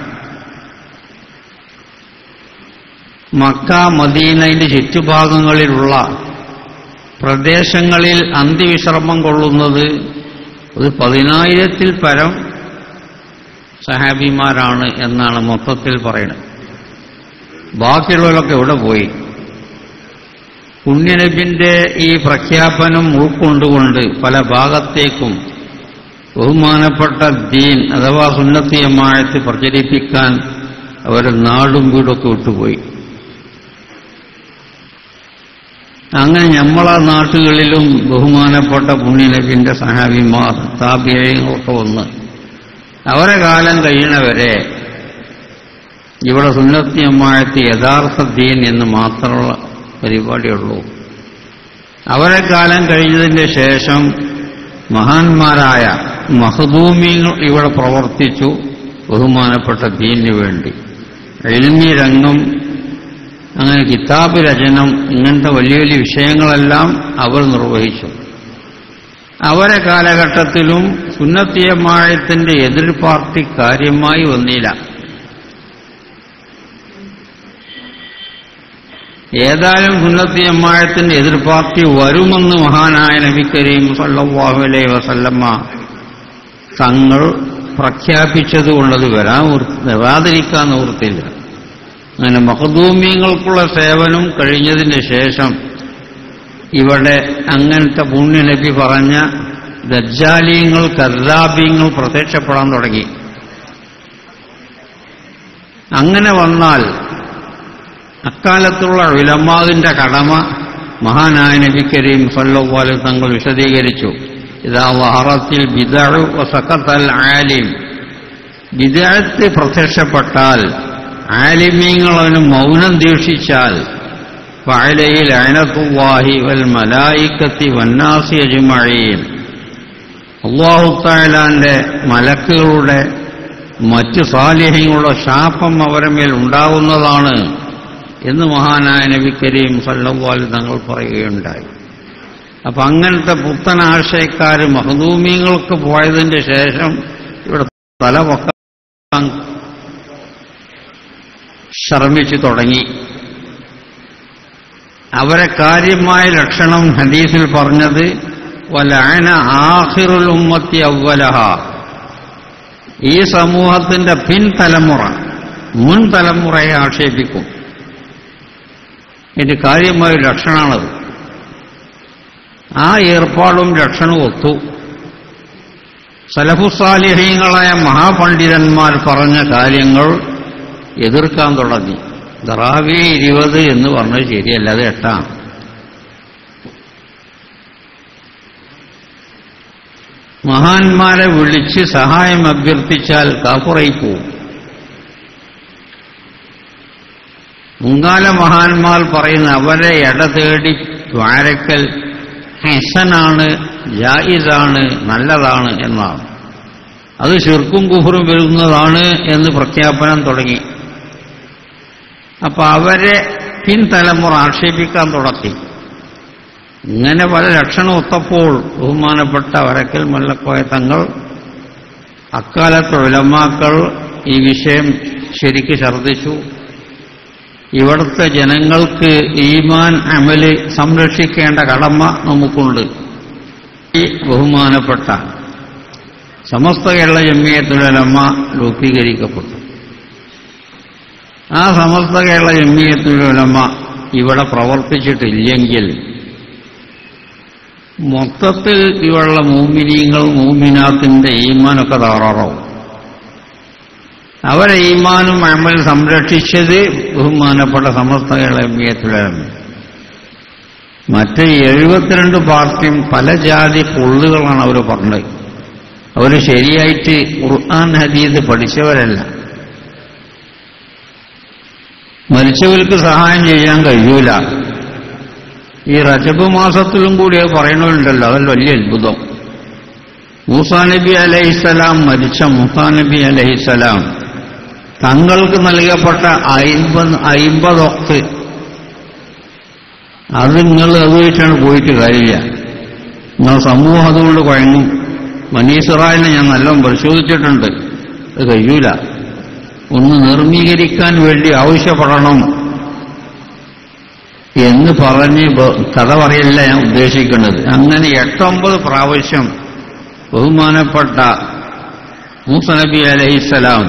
മക്ക മദീനയുടെ ചുറ്റുഭാഗങ്ങളിലുള്ള പ്രദേശങ്ങളിൽ അന്തിവിശ്രമം കൊള്ളുന്നത് ഒരു പതിനായിരത്തിൽ പരം സഹാബിമാരാണ് എന്നാണ് മൊത്തത്തിൽ പറയുന്നത് ബാക്കിയുള്ളവരൊക്കെ ഇവിടെ പോയി പുണ്യനബിന്റെ ഈ പ്രഖ്യാപനം ഉൾക്കൊണ്ടുകൊണ്ട് പല ഭാഗത്തേക്കും ബഹുമാനപ്പെട്ട ദീൻ അഥവാ സുന്നത്തിയമായത്ത് പ്രചരിപ്പിക്കാൻ അവർ നാടും വീടൊക്കെ വിട്ടുപോയി അങ്ങനെ നമ്മളെ നാട്ടുകളിലും ബഹുമാനപ്പെട്ട പുണ്യനബിന്റെ സഹാബിമാർ താപിയങ്ങളൊക്കെ വന്ന് അവരെ കാലം കഴിയണവരെ ഇവിടെ സുന്നത്തിയമായത്ത് യഥാർത്ഥ ദീൻ എന്ന് മാത്രമുള്ള പരിപാടിയുള്ളൂ അവരെ കാലം കഴിഞ്ഞതിന്റെ ശേഷം മഹാന്മാരായ മഹദൂമികൾ ഇവിടെ പ്രവർത്തിച്ചു ബഹുമാനപ്പെട്ട ദീനിനു വേണ്ടി എൽമി രംഗം അങ്ങനെ കിതാബ് രചനം ഇങ്ങനത്തെ വലിയ വലിയ വിഷയങ്ങളെല്ലാം അവർ നിർവഹിച്ചു അവരെ കാലഘട്ടത്തിലും സുന്നത്തിയമായത്തിന്റെ എതിർ പാർട്ടി കാര്യമായി വന്നില്ല ഏതായാലും സുന്നത്തി ജമാഅത്തിന്റെ എതിർ പാർട്ടി വരുമെന്ന് മഹാനായ നബി കരീം സല്ലല്ലാഹു അലൈഹി വസല്ലമ്മ തങ്ങൾ പ്രഖ്യാപിച്ചതുകൊണ്ടത് വരാൻ നിവൃ- വരാതിരിക്കാൻ നിവൃത്തിയില്ല അങ്ങനെ മഹദൂമ്യങ്ങൾക്കുള്ള സേവനം കഴിഞ്ഞതിന് ശേഷം ഇവിടെ അങ്ങനത്തെ പുണ്യനബി പറഞ്ഞ ദജ്ജാലീങ്ങൾ കർദാബീങ്ങൾ പ്രത്യക്ഷപ്പെടാൻ തുടങ്ങി അങ്ങനെ വന്നാൽ അക്കാലത്തുള്ള ഉലമാവിന്റെ കടമ മഹാനായ നബി കരീം സല്ലല്ലാഹു തങ്ങൾ വിശദീകരിച്ചു ഇതാ വഹറത്തിൽ ബിദഅു വസഖത്തൽ ആലിം ബിദഅത്ത് പ്രത്യക്ഷപ്പെട്ടാൽ ആലിമീങ്ങൾ അവന് മൗനം ദീക്ഷിച്ചാൽ ഫഅലയിൽ അനത്തുല്ലാഹി വൽ മലായിക്കത്തി വന്നാസി അജ്മഈൻ അല്ലാഹു തആലാന്റെ മലക്കുകളുടെ മറ്റ് സാലിഹ്യങ്ങളുടെ ശാപം അവരെ മേൽ ഉണ്ടാവുന്നതാണ് എന്ന് മഹാനായ നബി കരീം സല്ലല്ലാഹു തങ്ങൾ പറയുകയുണ്ടായി അപ്പൊ അങ്ങനത്തെ പുത്തൻ ആശയക്കാർ മഹദൂമിങ്ങൾക്ക് പോയതിന്റെ ശേഷം ഇവിടെ തല പൊക്കാൻ ശ്രമിച്ചു തുടങ്ങി അവരെ കാര്യമായ ലക്ഷണം ഹദീസിൽ പറഞ്ഞത് വലഅന ആഖിറുൽ ഉമ്മത്തി അവ്വലഹ ഈ സമൂഹത്തിന്റെ പിൻതലമുറ മുൻ തലമുറയെ ആക്ഷേപിക്കും ഇതിന്റെ കാര്യമായ ഒരു ലക്ഷണമാണത് ആ ഏർപ്പാടും ലക്ഷണവും ഒത്തു സലഫുസാലിഹീങ്ങളായ മഹാപണ്ഡിതന്മാർ പറഞ്ഞ കാര്യങ്ങൾ എതിർക്കാൻ തുടങ്ങി ദറാവി ഇരുപത് എന്ന് പറഞ്ഞത് ശരിയല്ല അത് എട്ടാണ് മഹാന്മാരെ വിളിച്ച് സഹായം അഭ്യർത്ഥിച്ചാൽ കാപ്പുറയി പോവും മുൻകാല മഹാന്മാർ പറയുന്ന അവരെ ഇട തേടി ദ്വാരക്കൽ ഹസനാണ് ജായിസാണ് നല്ലതാണ് എന്നാണ് അത് ശിർക്കും കുഫറും വരുന്നതാണ് എന്ന് പ്രഖ്യാപനം തുടങ്ങി അപ്പൊ അവരെ പിൻതലമുറ ആക്ഷേപിക്കാൻ തുടങ്ങി ഇങ്ങനെ പല ലക്ഷണം ഒത്തപ്പോൾ ബഹുമാനപ്പെട്ട വരക്കൽ മല്ലക്കോയ തങ്ങൾ അക്കാലത്തെ ഉലമാക്കൾ ഈ വിഷയം ശരിക്ക് ഛർദ്ദിച്ചു ഇവിടുത്തെ ജനങ്ങൾക്ക് ഈമാൻ അമല് സംരക്ഷിക്കേണ്ട കടമ നമുക്കുണ്ട് ഈ ബഹുമാനപ്പെട്ട സമസ്ത കേരള ജമ്മിയത്തുലമ രൂപീകരിക്കപ്പെട്ടു ആ സമസ്ത കേരള ജമ്മിയത്തുലമ ഇവിടെ പ്രവർത്തിച്ചിട്ടില്ലെങ്കിൽ മൊത്തത്തിൽ ഇവളുള്ള മൂമിനീങ്ങൾ മൂമിനാത്തിന്റെ ഈമാനൊക്കെ തകരാറാവും അവരെ ഈമാനും അമൽ സംരക്ഷിച്ചത് ബഹുമാനപ്പെട്ട സമസ്ത കേരള ജമ്മിയത്തുലമ മറ്റ് എഴുപത്തിരണ്ട് പാർട്ടിയും പല ജാതി പൊള്ളുകളാണ് അവർ പറഞ്ഞത് അവർ ശരിയായിട്ട് ഖുർആൻ ഹദീദ് പഠിച്ചവരല്ല മരിച്ചവർക്ക് സഹായം ചെയ്യാൻ കഴിയൂല ഈ റജബ് മാസത്തിലും കൂടി അത് പറയണമുണ്ടല്ലോ അതല്ല വലിയ അത്ഭുതം മൂസാ നബി അലഹിസലാം മരിച്ച മൂസാ നബി അലഹിസലാം തങ്ങൾക്ക് നൽകപ്പെട്ട അയിമ്പത് അയിമ്പതൊക്കെ അത് നിങ്ങൾ അത് വെച്ചാണ് പോയിട്ട് കാര്യമില്ല നിങ്ങൾ സമൂഹം അതുകൊണ്ട് കുഴങ്ങും മനീസുറായിനെ ഞാൻ നല്ലോണം പരിശോധിച്ചിട്ടുണ്ട് അത് കഴിയൂല ഒന്ന് നിർമ്മീകരിക്കാൻ വേണ്ടി ആവശ്യപ്പെടണം എന്ന് പറഞ്ഞ് ബ- കഥ പറയല്ല ഞാൻ ഉദ്ദേശിക്കുന്നത് അങ്ങനെ എട്ടൊമ്പത് പ്രാവശ്യം ബഹുമാനപ്പെട്ട മൂസ നബി അലഹിസലാം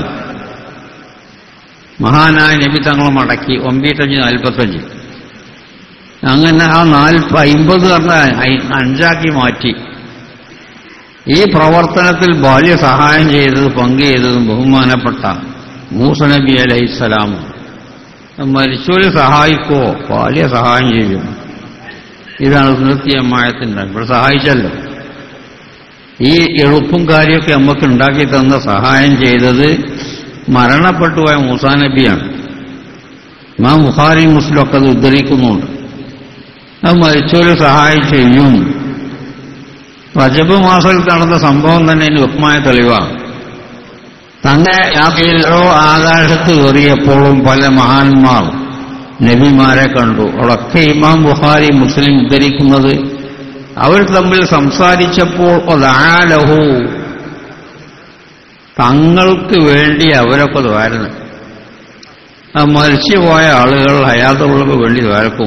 മഹാനായ നബി തങ്ങൾ മടക്കി ഒമ്പത്തഞ്ച് നാൽപ്പത്തഞ്ച് അങ്ങനെ ആ നാൽപ്പ അമ്പത് പറഞ്ഞ അയ്- അഞ്ചാക്കി മാറ്റി ഈ പ്രവർത്തനത്തിൽ ബാല്യ സഹായം ചെയ്തത് പങ്ക് ചെയ്തതും ബഹുമാനപ്പെട്ട മൂസ നബി അലൈഹിസ്സലാം മരിച്ചോര് സഹായിക്കോ ബാല്യ സഹായം ചെയ്യും ഇതാണ് സുന്നത്തിയമ്മായത്തിൻ്റെ ഇവിടെ സഹായിച്ചല്ലോ ഈ എളുപ്പും കാര്യമൊക്കെ നമുക്ക് ഉണ്ടാക്കി തന്ന സഹായം ചെയ്തത് മരണപ്പെട്ടുപോയ മൂസാ നബിയാണ് മാ ബുഖാരി മുസ്ലിമൊക്കെ അത് ഉദ്ധരിക്കുന്നുണ്ട് അത് മരിച്ചോര് സഹായം ചെയ്യും റജബ് മാസത്തിൽ നടന്ന സംഭവം തന്നെ ഇതിന് വ്യക്തമായ തെളിവാണ് തന്റെ യാത്രയിലോ ആകാശത്ത് കയറിയപ്പോഴും പല മഹാന്മാർ നബിമാരെ കണ്ടു അവിടൊക്കെ ഇമാം ബുഖാരി മുസ്ലിം ഉദ്ധരിക്കുന്നത് അവർ തമ്മിൽ സംസാരിച്ചപ്പോൾ ഒതാലഹു തങ്ങൾക്ക് വേണ്ടി അവരൊക്കെ ദ്വാരുന്നു ആ മരിച്ചുപോയ ആളുകൾ ഹയാത്തുള്ളവർക്ക് വേണ്ടി വരക്കും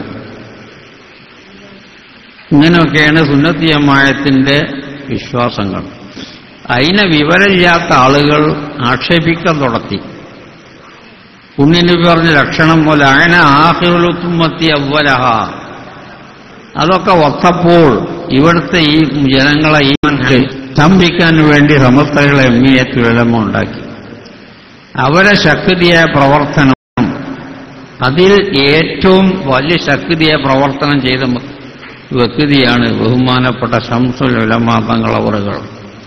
ഇങ്ങനെയൊക്കെയാണ് സുന്നത്തിയമായത്തിന്റെ വിശ്വാസങ്ങൾ അതിനെ വിവരമില്ലാത്ത ആളുകൾ ആക്ഷേപിക്കാൻ തുടത്തി പുണ്യനബി പറഞ്ഞ ലക്ഷണം പോലെ അയന ആഹിറുത്തുമ്മത്തി അവലഹ അതൊക്കെ ഒത്തപ്പോൾ ഇവിടുത്തെ ഈ ജനങ്ങളെ ഈ സ്തംഭിക്കാൻ വേണ്ടി സമസ്തകളെ എമ്മിയെ തുഴലമ ഉണ്ടാക്കി അവരെ ശക്തിയായ പ്രവർത്തനം അതിൽ ഏറ്റവും വലിയ ശക്തിയായ പ്രവർത്തനം ചെയ്ത വ്യക്തിയാണ് ബഹുമാനപ്പെട്ട ശംസുൽ ഉലമാ തങ്ങളവറുകൾ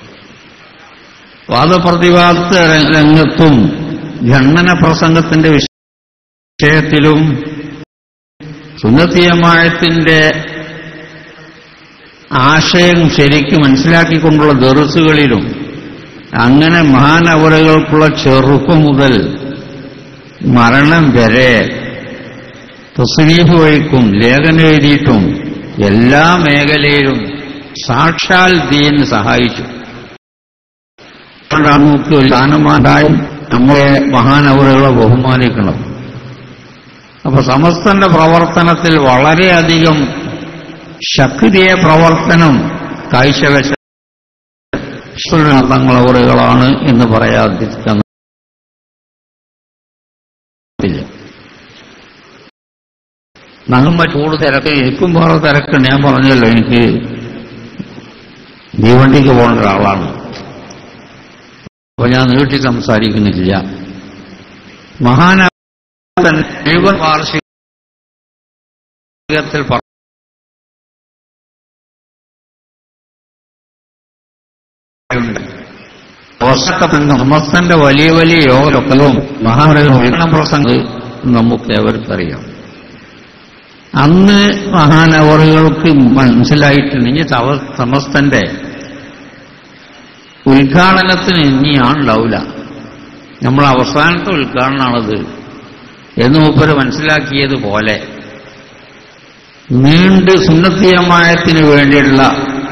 വാദപ്രതിവാദ രംഗത്തും ഖണ്ഡന പ്രസംഗത്തിന്റെ വിഷയത്തിലും സുന്നത്തിയമായത്തിന്റെ ആശയം ശരിക്ക് മനസ്സിലാക്കിക്കൊണ്ടുള്ള ദെറുസുകളിലും അങ്ങനെ മഹാനവറുകൾക്കുള്ള ചെറുപ്പം മുതൽ മരണം വരെ തസ്രീഫ് വഴിക്കും ലേഖനം എഴുതിയിട്ടും എല്ലാ മേഖലയിലും സാക്ഷാൽ ദീൻ സഹായിച്ചു അതുകൊണ്ടാണ് നമുക്ക് ഒരു സ്ഥാനമാനായും നമ്മളെ മഹാനവറുകളെ ബഹുമാനിക്കണം അപ്പൊ സമസ്തന്റെ പ്രവർത്തനത്തിൽ വളരെയധികം ശക്തിയെ പ്രവർത്തനം കാഴ്ചവെച്ച തങ്ങളവറുകളാണ് എന്ന് പറയാതിരിക്കുന്ന നമ്മ ചൂട് തിരക്ക് എനിക്കും വേറെ തിരക്കുണ്ട് ഞാൻ പറഞ്ഞല്ലോ എനിക്ക് തീവണ്ടിക്ക് പോകേണ്ട ഒരാളാണ് അപ്പൊ ഞാൻ നീട്ടി സംസാരിക്കുന്നില്ല മഹാന മുഴുവൻ വാർഷികത്തിൽ സമസ്തന്റെ വലിയ വലിയ യോഗലൊക്കലും മഹാനവരുടെ പ്രസംഗം നമുക്ക് എവർക്കറിയാം അന്ന് മഹാനവറുകൾക്ക് മനസ്സിലായിട്ടുണ്ടെങ്കിൽ സമസ്തന്റെ ഉദ്ഘാടനത്തിന് ഇനിയാണുണ്ടാവില്ല നമ്മൾ അവസാനത്തെ ഉദ്ഘാടനമാണത് എന്ന് മൂപ്പര് മനസ്സിലാക്കിയതുപോലെ നീണ്ട് സുന്നത്തിയമായത്തിന് വേണ്ടിയുള്ള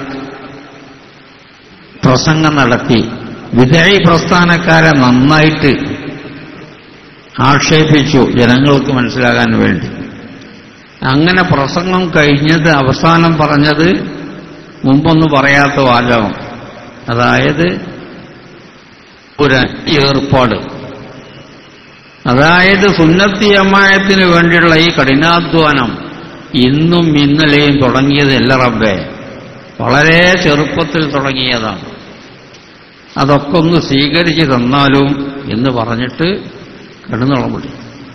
പ്രസംഗം നടത്തി വിധേയി പ്രസ്ഥാനക്കാരെ നന്നായിട്ട് ആക്ഷേപിച്ചു ജനങ്ങൾക്ക് മനസ്സിലാകാൻ വേണ്ടി അങ്ങനെ പ്രസംഗം കഴിഞ്ഞത് അവസാനം പറഞ്ഞത് മുമ്പൊന്നും പറയാത്ത വാചകം അതായത് ഒരു ഏർപ്പാട് അതായത് സുന്നത്തിയമ്മായത്തിന് വേണ്ടിയുള്ള ഈ കഠിനാധ്വാനം ഇന്നും ഇന്നലെയും തുടങ്ങിയതല്ല റബ്ബേ വളരെ ചെറുപ്പത്തിൽ തുടങ്ങിയതാണ് അതൊക്കെ ഒന്ന് സ്വീകരിച്ച് തന്നാലും എന്ന് പറഞ്ഞിട്ട് കിടന്നോളം വിട്ടു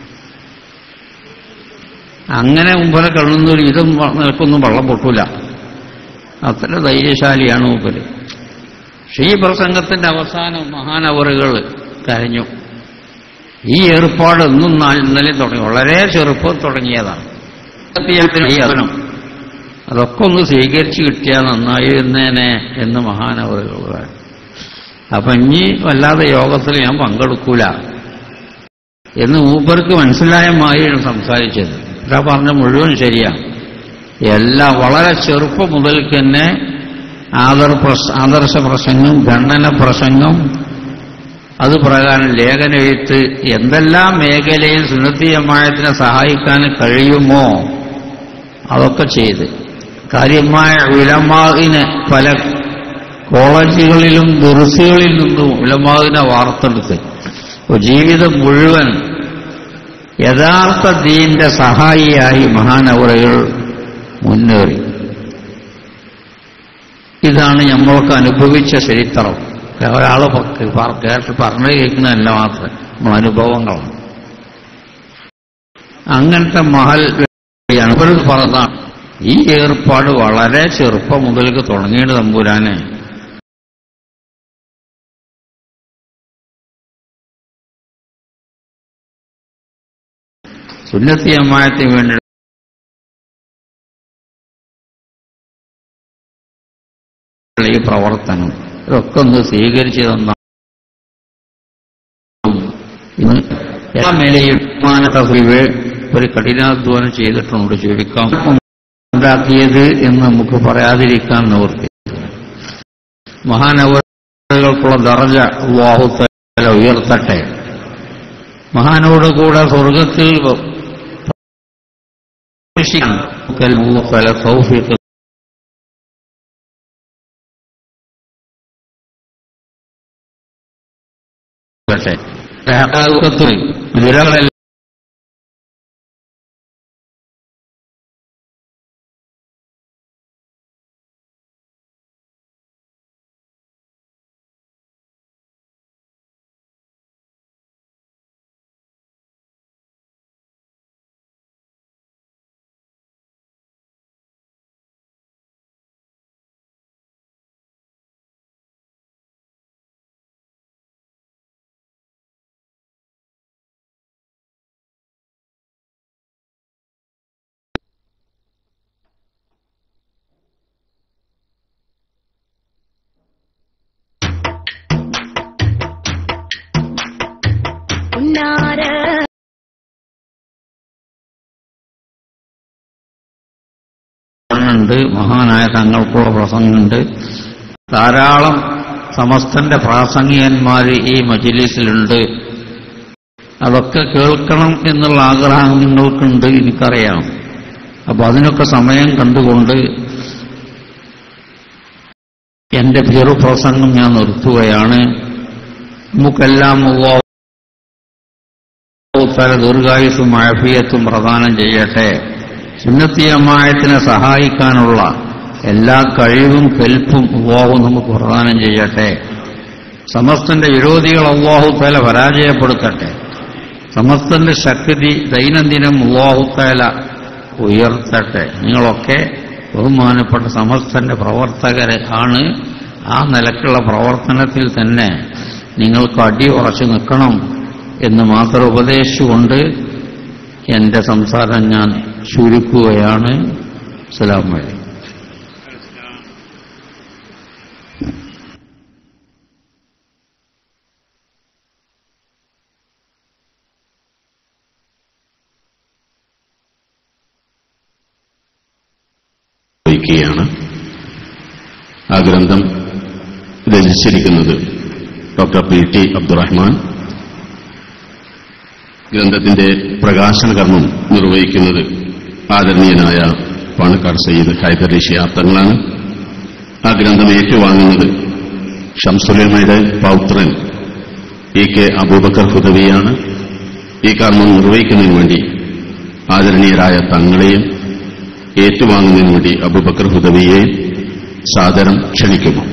അങ്ങനെ മുമ്പലെ കിടന്നൊരു ഇതും നിൽക്കൊന്നും വെള്ളം പൊട്ടൂല അത്ര ധൈര്യശാലിയാണ് മൂപ്പര് പക്ഷേ ഈ പ്രസംഗത്തിന്റെ അവസാനം മഹാനവറുകൾ കരഞ്ഞു ഈ ഏർപ്പാട് ഇന്നും ഇന്നലെ തുടങ്ങി വളരെ ചെറുപ്പം തുടങ്ങിയതാണ് യത്നം അതൊക്കെ ഒന്ന് സ്വീകരിച്ചു കിട്ടിയാൽ നന്നായിരുന്നേനെ എന്ന് മഹാനവറുകൾ പറഞ്ഞു അപ്പൊ ഇനി വല്ലാതെ യോഗത്തിൽ ഞാൻ പങ്കെടുക്കൂല എന്ന് മൂപ്പർക്ക് മനസ്സിലായ മാതിരിയാണ് സംസാരിച്ചത് ഇതാ പറഞ്ഞ മുഴുവൻ ശരിയാണ് എല്ലാം വളരെ ചെറുപ്പം മുതൽക്ക് തന്നെ ആദർ ആദർശ പ്രസംഗം ഖണ്ഡന പ്രസംഗം അത് പ്രകാരം ലേഖനമെഴുത്ത് എന്തെല്ലാം മേഖലയിൽ സുന്നത്തിയമായത്തിനെ സഹായിക്കാൻ കഴിയുമോ അതൊക്കെ ചെയ്ത് കാര്യമായ ഉലമാവിന് പല കോളേജുകളിലും ദുർസികളിൽ നിന്നും ഉലമാവിനെ വാർത്തെടുത്ത് ജീവിതം മുഴുവൻ യഥാർത്ഥ ദീന്റെ സഹായിയായി മഹാനവറുകൾ മുന്നേറി ഇതാണ് നമ്മൾക്ക് അനുഭവിച്ച ചരിത്രം ഒരാൾ കേട്ട് പറഞ്ഞു കേൾക്കുന്നതല്ല മാത്രം നമ്മൾ അനുഭവങ്ങളാണ് അങ്ങനത്തെ മഹൽ ഇവർ പറഞ്ഞതാണ് ഈ ഏർപ്പാട് വളരെ ചെറുപ്പം മുതൽക്ക് തുടങ്ങിയിട്ട് തമ്പുരാനെ സുന്നത്തിയമ്മായത്തിന് വേണ്ടി ഈ പ്രവർത്തനം ഇതൊക്കെ ഒന്ന് സ്വീകരിച്ചു തന്ന ഇന്ന് എല്ലാ മേലെയും വിമാനത്തറിവ് ഒരു കഠിനാധ്വാനം ചെയ്തിട്ടുണ്ട് ചോദിക്കാം ഉണ്ടാക്കിയത് എന്ന് നമുക്ക് പറയാതിരിക്കാൻ നിവൃത്തി മഹാനവറുകൾക്കുള്ള ദറജ വാഹുത്തല ഉയർത്തട്ടെ മഹാനോട് കൂടെ സ്വർഗത്തിൽ പ്രവേശിക്കാൻ പല തൗഫീഖ് പക്ഷേ വിരകളെല്ലാം ഉന്നാര ഉണ്ട് മഹാനായ തങ്ങൾക്കുള്ള പ്രസംഗമുണ്ട് ധാരാളം സമസ്തന്റെ പ്രാസംഗികന്മാർ ഈ മജിലിസിലുണ്ട് അതൊക്കെ കേൾക്കണം എന്നുള്ള ആഗ്രഹം നിങ്ങൾക്കുണ്ട് എനിക്കറിയാം അപ്പൊ അതിനൊക്കെ സമയം കണ്ടുകൊണ്ട് എന്റെ ചെറു പ്രസംഗം ഞാൻ നിർത്തുകയാണ് നമുക്കെല്ലാം അല്ലാഹു തല ദീർഘായുസും ആഫിയത്തും പ്രദാനം ചെയ്യട്ടെ സുന്നത്തിയമായത്തിനെ സഹായിക്കാനുള്ള എല്ലാ കഴിവും കെൽപ്പും അള്ളാഹു നമുക്ക് പ്രദാനം ചെയ്യട്ടെ സമസ്തന്റെ വിരോധികൾ അള്ളാഹു തല പരാജയപ്പെടുത്തട്ടെ സമസ്തന്റെ ശക്തി ദൈനംദിനം അള്ളാഹു തല ഉയർത്തട്ടെ നിങ്ങളൊക്കെ ബഹുമാനപ്പെട്ട സമസ്തന്റെ പ്രവർത്തകര് ആണ് ആ നിലക്കുള്ള പ്രവർത്തനത്തിൽ തന്നെ നിങ്ങൾക്ക് അടി ഉറച്ചു നിൽക്കണം എന്ന് മാത്രം ഉപദേശിച്ചുകൊണ്ട് എന്റെ സംസാരം ഞാൻ ചുരുക്കുകയാണ് സലാം വലൈക്കും വഹിക്കുകയാണ് ആ ഗ്രന്ഥം രചിച്ചിരിക്കുന്നത് ഡോക്ടർ പി ടി അബ്ദുറഹ്മാൻ ഗ്രന്ഥത്തിന്റെ പ്രകാശന കർമ്മം നിർവഹിക്കുന്നത് ആദരണീയനായ പാണക്കാട് സയ്യിദ് ഹൈദർ ഷിയാർ തങ്ങളാണ് ആ ഗ്രന്ഥം ഏറ്റുവാങ്ങുന്നത് ഷംസുലമയുടെ പൗത്രൻ ഇ കെ അബൂബക്കർ ഹുദവിയാണ് ഈ കർമ്മം നിർവഹിക്കുന്നതിന് വേണ്ടി ആദരണീയരായ തങ്ങളെയും ഏറ്റുവാങ്ങുന്നതിന് വേണ്ടി അബൂബക്കർ ഹുദവിയെയും സാദരം ക്ഷണിക്കുന്നു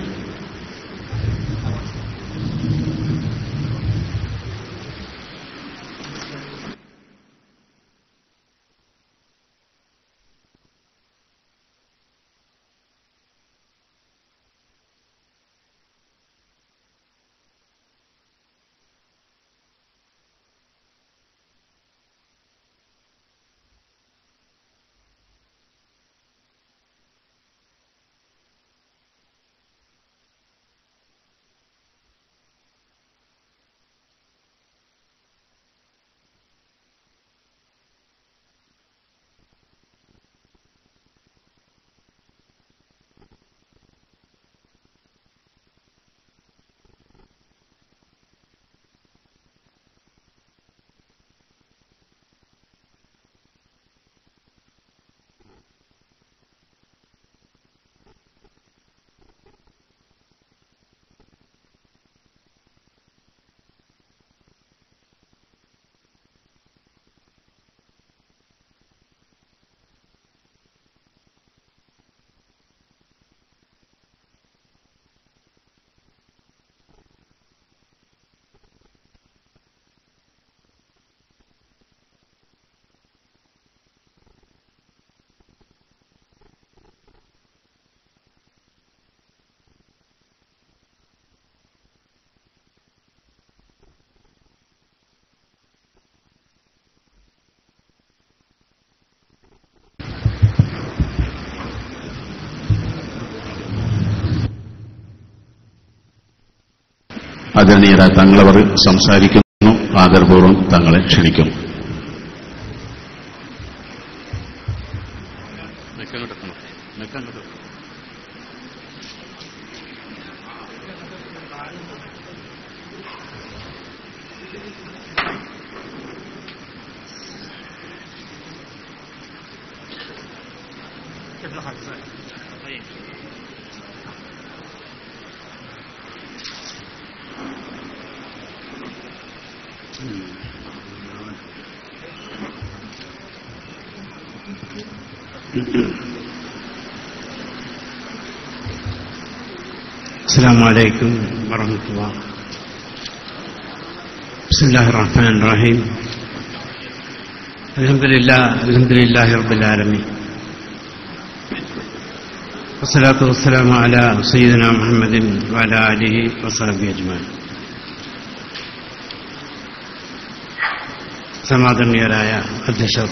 ആദരണീയരായ തങ്ങളവർ സംസാരിക്കുന്നു ആദരപൂർവ്വം തങ്ങളെ ക്ഷണിക്കുന്നു السلام عليكم ورحمة الله بسم الله الرحمن الرحيم الحمد لله الحمد لله رب العالمين والصلاة والسلام على سيدنا محمد وعلى آله وصحبه أجمعين സമാദരണീയരായ അധ്യക്ഷർ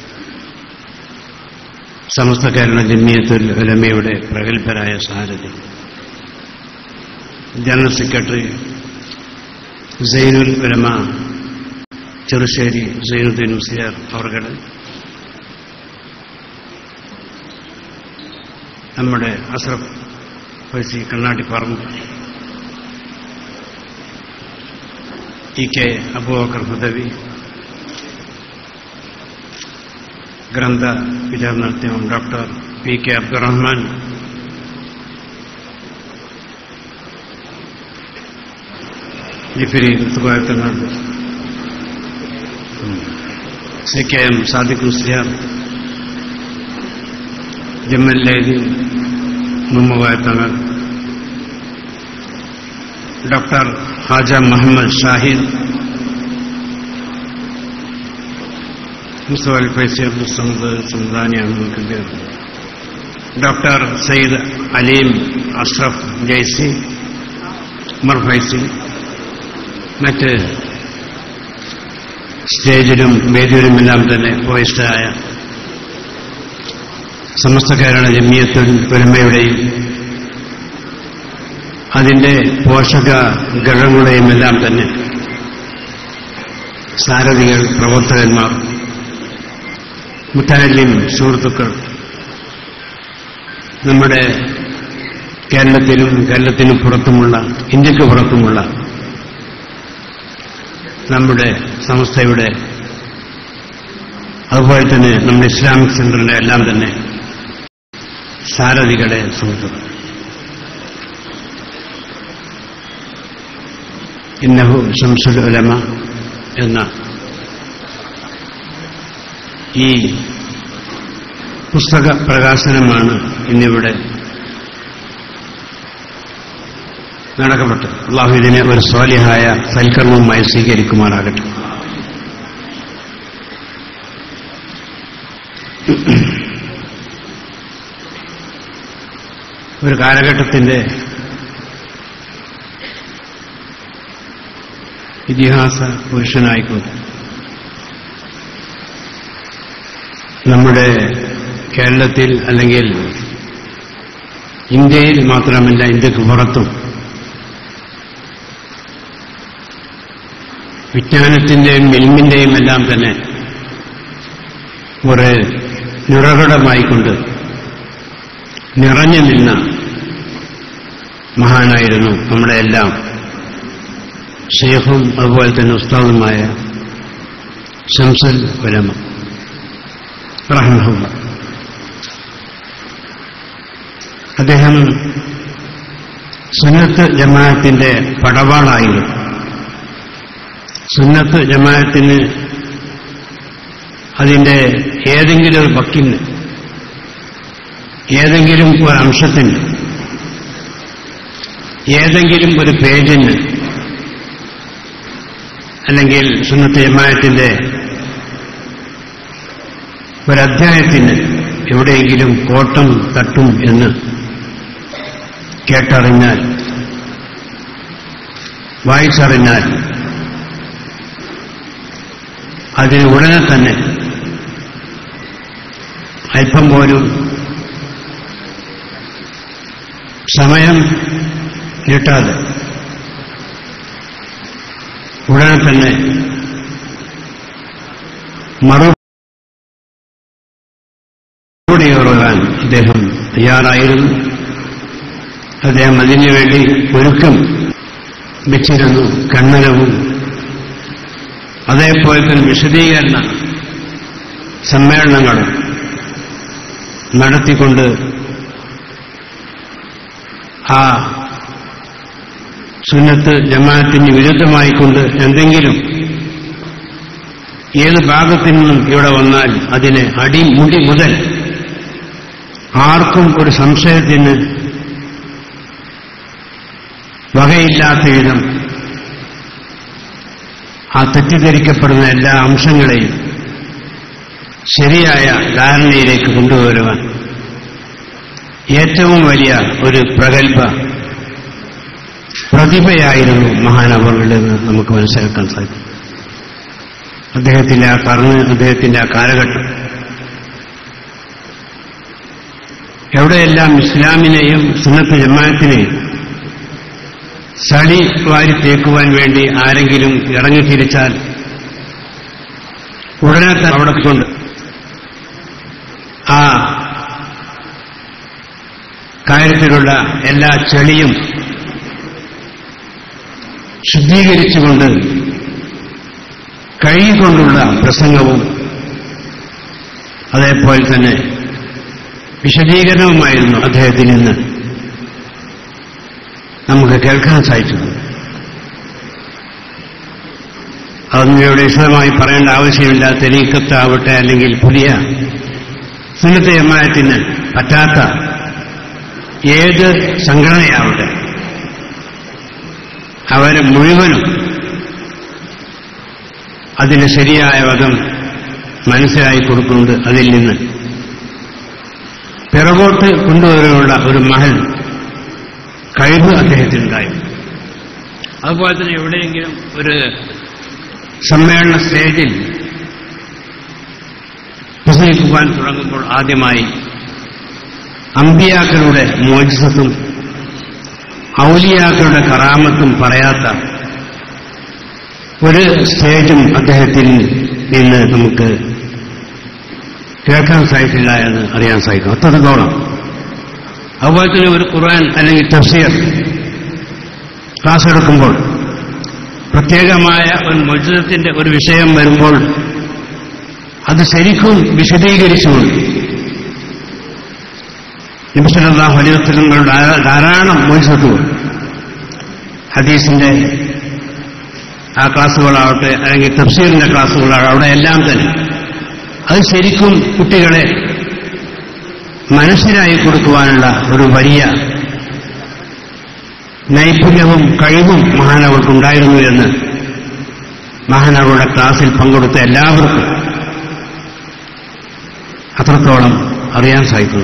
സമസ്ത കേരള ജമ്മിയത്തുൽ ഉലമയുടെ പ്രഗത്ഭരായ സാരഥി ജനറൽ സെക്രട്ടറി സൈനുൽ ഉലമ ചെറുശ്ശേരി സൈനുദ്ദീൻ മുസ്ലിയാർ അവർ നമ്മുടെ അസ്രഫ് ഫൈസി കണ്ണാട്ടിപ്പറമ്പ് ഇ കെ അബൂബക്കർ ഹുദവി ഗ്രന്ഥ വിചാരണത്യം doctor P K Abdurahman Jifri സുഖായത്തങ്ങൾ C K M Sadiq Musliyar ജമ്മല്ലേരി മുമ്മുവായത്തങ്ങൾ ഡോക്ടർ ഹാജ മുഹമ്മദ് ഷാഹിദ് മുസ്തഫ ഫൈസി അബ്ദുൽ സമദ് സുൽത്താനിയാണ് നമുക്കിന്റെ ഡോക്ടർ സയ്യിദ് അലീം അഷ്റഫ് ജയ്സി ഉമർ ഫൈസി മറ്റ് സ്റ്റേജിലും വേദിയിലുമെല്ലാം തന്നെ പോയിസ്റ്റായ സമസ്ത കേരള ജമിയത്തുൽ ഒരുമയുടെയും അതിന്റെ പോഷക ഘടകങ്ങളുടെയും എല്ലാം തന്നെ സാരഥികൾ പ്രവർത്തകന്മാർ മുത്താലിം സുഹൃത്തുക്കൾ നമ്മുടെ കേരളത്തിലും കേരളത്തിന് പുറത്തുമുള്ള ഇന്ത്യക്ക് പുറത്തുമുള്ള നമ്മുടെ സംസ്ഥയുടെ അതുപോലെ തന്നെ നമ്മുടെ ഇസ്ലാമിക് സെന്ററിന്റെ എല്ലാം തന്നെ സാരഥികളെ സുഹൃത്തുക്കൾ ഇന്നഹു ശംസുൽ ഉലമ എന്ന ഈ പുസ്തക പ്രകാശനമാണ് ഇന്നിവിടെ നടക്കപ്പെട്ടത് അള്ളാഹു ഇതിനെ ഒരു സ്വാലിഹായ സൽക്കർമ്മമായി സ്വീകരിക്കുമാറാകട്ടെ ഒരു കാലഘട്ടത്തിന്റെ ഇതിഹാസ പുരുഷനായിക്കൊണ്ട് നമ്മുടെ കേരളത്തിൽ അല്ലെങ്കിൽ ഇന്ത്യയിൽ മാത്രമല്ല ഇന്ത്യക്ക് പുറത്തും വിജ്ഞാനത്തിന്റെയും ഇൽമിന്റെയും എല്ലാം തന്നെ ഒരു നിറകടമായിക്കൊണ്ട് നിറഞ്ഞു നിന്ന മഹാനായിരുന്നു നമ്മുടെ എല്ലാം ഷെയ്ഖും അതുപോലെ തന്നെ ഉസ്താദുമായ ഷംസുൽ ഉലമ റഹ്മുള്ള അദ്ദേഹം സുന്നത്ത് ജമാഅത്തിന്റെ പടവാളായിരുന്നു സുന്നത്ത് ജമാഅത്തിന് അതിന്റെ ഏതെങ്കിലും ഒരു ബക്കിന് ഏതെങ്കിലും ഒരു അംശത്തിന് ഏതെങ്കിലും ഒരു പേജിന് അല്ലെങ്കിൽ സുന്നത്ത് ജമാഅത്തിന്റെ ഒരധ്യായത്തിന് എവിടെയെങ്കിലും കോട്ടം തട്ടും എന്ന് കേട്ടറിഞ്ഞാൽ വായിച്ചറിഞ്ഞാൽ അതിന് ഉടനെ തന്നെ അല്പം പോലും സമയം നീട്ടാതെ ഉടനെ തന്നെ മറുപടി ഉറങ്ങാൻ അദ്ദേഹം തയ്യാറായിരുന്നു അദ്ദേഹം അതിനുവേണ്ടി ഒരുക്കം വെച്ചിരുന്നു കണ്ണനവും അതേപോലെ തന്നെ വിശദീകരണ സമ്മേളനങ്ങളും നടത്തിക്കൊണ്ട് ആ സുന്നത്ത് ജമാഅത്തിന് വിരുദ്ധമായിക്കൊണ്ട് എന്തെങ്കിലും ഏത് ഭാഗത്തു നിന്നും ഇവിടെ വന്നാൽ അതിനെ അടിമുടി മുതൽ ആർക്കും ഒരു സംശയത്തിന് വകയില്ലാത്ത വിധം ആ തെറ്റിദ്ധരിക്കപ്പെടുന്ന എല്ലാ അംശങ്ങളെയും ശരിയായ ധാരണയിലേക്ക് കൊണ്ടുവരുവാൻ ഏറ്റവും വലിയ ഒരു പ്രഗത്ഭ പ്രതിഭയായിരുന്നു മഹാനവറുകളെന്ന് നമുക്ക് മനസ്സിലാക്കാൻ സാധിക്കും അദ്ദേഹത്തിന്റെ ആ കർന്ന് അദ്ദേഹത്തിന്റെ ആ കാലഘട്ടം എവിടെയെല്ലാം ഇസ്ലാമിനെയും സുന്നത്ത് ജമാഅത്തിനെയും ചളി വാരി തേക്കുവാൻ വേണ്ടി ആരെങ്കിലും ഇറങ്ങിത്തിരിച്ചാൽ ഉടനെ തന്നെ അവിടെ കൊണ്ട് ആ കാര്യത്തിലുള്ള എല്ലാ ചെളിയും ശുദ്ധീകരിച്ചുകൊണ്ട് കഴുകിക്കൊണ്ടുള്ള പ്രസംഗവും അതേപോലെ തന്നെ വിശദീകരണവുമായിരുന്നു അദ്ദേഹത്തിൽ നിന്ന് നമുക്ക് കേൾക്കാൻ സാധിച്ചിട്ടുണ്ട് അതൊന്നും ഇവിടെ വിശദമായി പറയേണ്ട ആവശ്യമില്ല തെരീക്കത്താവട്ടെ അല്ലെങ്കിൽ പുതിയ സുന്നത്തെ ജമായത്തിന് പറ്റാത്ത ഏത് സംഘടനയാവട്ടെ അവരെ മുഴുവനും അതിന് ശരിയായ വകം മനസ്സിലായി കൊടുക്കുന്നുണ്ട് അതിൽ നിന്ന് പിറകോട്ട് കൊണ്ടുവരാനുള്ള ഒരു മഹൽ കഴിവ് അദ്ദേഹത്തിനുണ്ടായി അതുപോലെ തന്നെ എവിടെയെങ്കിലും ഒരു സമ്മേളന സ്റ്റേജിൽ പ്രസംഗിക്കുവാൻ തുടങ്ങുമ്പോൾ ആദ്യമായി അമ്പിയാക്കളുടെ മോചിസത്തും ഔലിയാക്കളുടെ കറാമത്തും പറയാത്ത ഒരു സ്റ്റേജും അദ്ദേഹത്തിൽ നിന്ന് നമുക്ക് കേൾക്കാൻ സാധിക്കില്ല എന്ന് അറിയാൻ സാധിക്കും അത്രത്തോളം അതുപോലെ തന്നെ ഒരു ഖുർആൻ അല്ലെങ്കിൽ തഫ്സീർ ക്ലാസ് എടുക്കുമ്പോൾ പ്രത്യേകമായ ഒരു മൊജിതത്തിന്റെ ഒരു വിഷയം വരുമ്പോൾ അത് ശരിക്കും വിശദീകരിച്ചുകൊണ്ട് നിമിഷല്ലാഹു അലിവത്തലങ്ങളുടെ ധാരാളം മൊജിതത്തുകൾ ഹദീസിന്റെ ആ ക്ലാസ്സുകളാവട്ടെ അല്ലെങ്കിൽ തഫ്സീറിന്റെ ക്ലാസ്സുകളാവട്ടെ അവിടെ എല്ലാം തന്നെ അത് ശരിക്കും കുട്ടികളെ മനസ്സിലായി കൊടുക്കുവാനുള്ള ഒരു വലിയ നൈപുണ്യവും കഴിവും മഹാനവർക്കുണ്ടായിരുന്നു എന്ന് മഹാനവരുടെ ക്ലാസ്സിൽ പങ്കെടുത്ത എല്ലാവർക്കും അത്രത്തോളം അറിയാൻ സാധിക്കുന്നു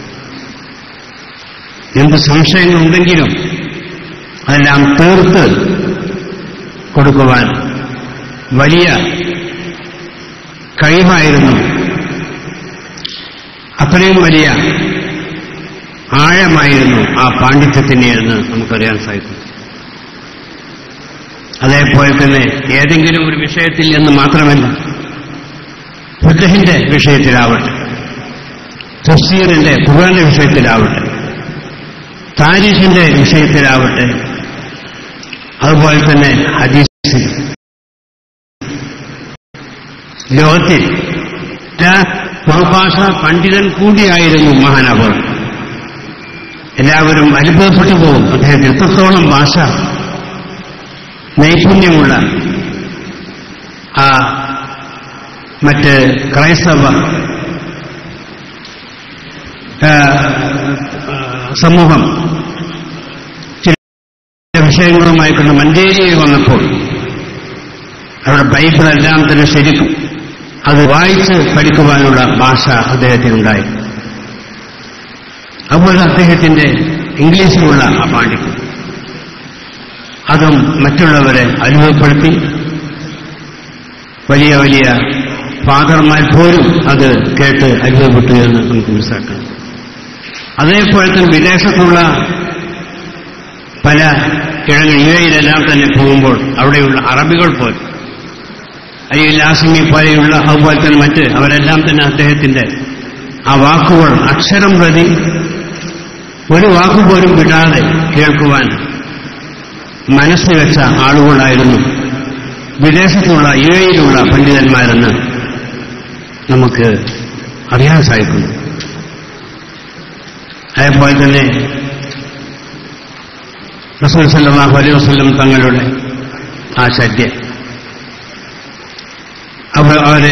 എന്ത് സംശയങ്ങളുണ്ടെങ്കിലും അതെല്ലാം തീർത്ത് കൊടുക്കുവാൻ വലിയ കഴിവായിരുന്നു അത്രയും വലിയ ആഴമായിരുന്നു ആ പാണ്ഡിത്യത്തിന് എന്ന് നമുക്കറിയാൻ സാധിക്കും അതേപോലെ തന്നെ ഏതെങ്കിലും ഒരു വിഷയത്തിൽ എന്ന് മാത്രമല്ല ഫിഖഹിന്റെ വിഷയത്തിലാവട്ടെ തഫ്സീറിന്റെ ഖുർആന്റെ വിഷയത്തിലാവട്ടെ താരീഖിന്റെ വിഷയത്തിലാവട്ടെ അതുപോലെ തന്നെ ഹദീസിൽ ലോകത്തിൽ ബഹുഭാഷ പണ്ഡിതൻ കൂടിയായിരുന്നു മഹാനവർ എല്ലാവരും അത്ഭുതപ്പെട്ടു പോകും അദ്ദേഹത്തിന് എത്രത്തോളം ഭാഷ നൈപുണ്യമുള്ള ആ മറ്റ് ക്രൈസ്തവ ആ, ആ, സമൂഹം ചില വിഷയങ്ങളുമായി കൊണ്ട് മഞ്ചേരിയിൽ വന്നപ്പോൾ അവിടെ ബൈബിളെല്ലാം തന്നെ ശരിക്കും അത് വായിച്ച് പഠിക്കുവാനുള്ള ഭാഷ അദ്ദേഹത്തിനുണ്ടായി അതുപോലെ അദ്ദേഹത്തിന്റെ ഇംഗ്ലീഷിലുള്ള ആ പാണ്ഡിത്യം അതും മറ്റുള്ളവരെ അനുഭവപ്പെടുത്തി വലിയ വലിയ ഫാദർമാർ പോലും അത് കേട്ട് അനുഭവപ്പെട്ടു എന്ന് നമുക്ക് മനസ്സിലാക്കാം അതേപോലെ തന്നെ വിദേശത്തുള്ള പല കിഴങ്ങ് ഇവയിലെല്ലാം തന്നെ പോകുമ്പോൾ അവിടെയുള്ള അറബികൾ പോലും അല്ലെങ്കിൽ ലാസിമി പോലെയുള്ള അതുപോലെ തന്നെ മറ്റ് അവരെല്ലാം തന്നെ അദ്ദേഹത്തിന്റെ ആ വാക്കുകൾ അക്ഷരം പ്രതി ഒരു വാക്കുപോലും വിടാതെ കേൾക്കുവാൻ മനസ്സ് വെച്ച ആളുകളായിരുന്നു വിദേശത്തുള്ള യു എയിലുള്ള പണ്ഡിതന്മാരെന്ന് നമുക്ക് അറിയാൻ സാധിക്കുന്നു അതേപോലെ തന്നെ റസൂൽ സല്ലല്ലാഹു അലൈഹി വസല്ലം തങ്ങളുടെ ആ ശല്യം അവർ അവരെ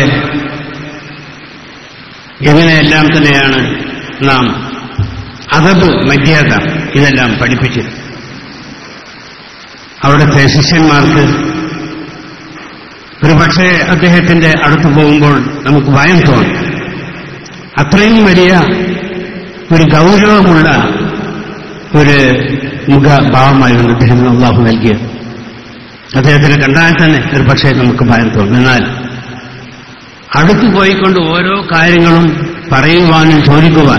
എങ്ങനെയെല്ലാം തന്നെയാണ് നാം അതബ് മര്യാദ ഇതെല്ലാം പഠിപ്പിച്ചത് അവിടുത്തെ ശിഷ്യന്മാർക്ക് ഒരു പക്ഷേ അദ്ദേഹത്തിന്റെ അടുത്ത് പോകുമ്പോൾ നമുക്ക് ഭയം തോന്നും അത്രയും വലിയ ഒരു ഗൗരവമുള്ള ഒരു മുഖഭാവമായിരുന്നു അദ്ദേഹത്തിന് അള്ളാഹു നൽകിയത് അദ്ദേഹത്തിനെ കണ്ടാൽ തന്നെ ഒരു പക്ഷേ നമുക്ക് ഭയം തോന്നും എന്നാൽ അടുത്തു പോയിക്കൊണ്ട് ഓരോ കാര്യങ്ങളും പറയുവാനും ചോദിക്കുവാൻ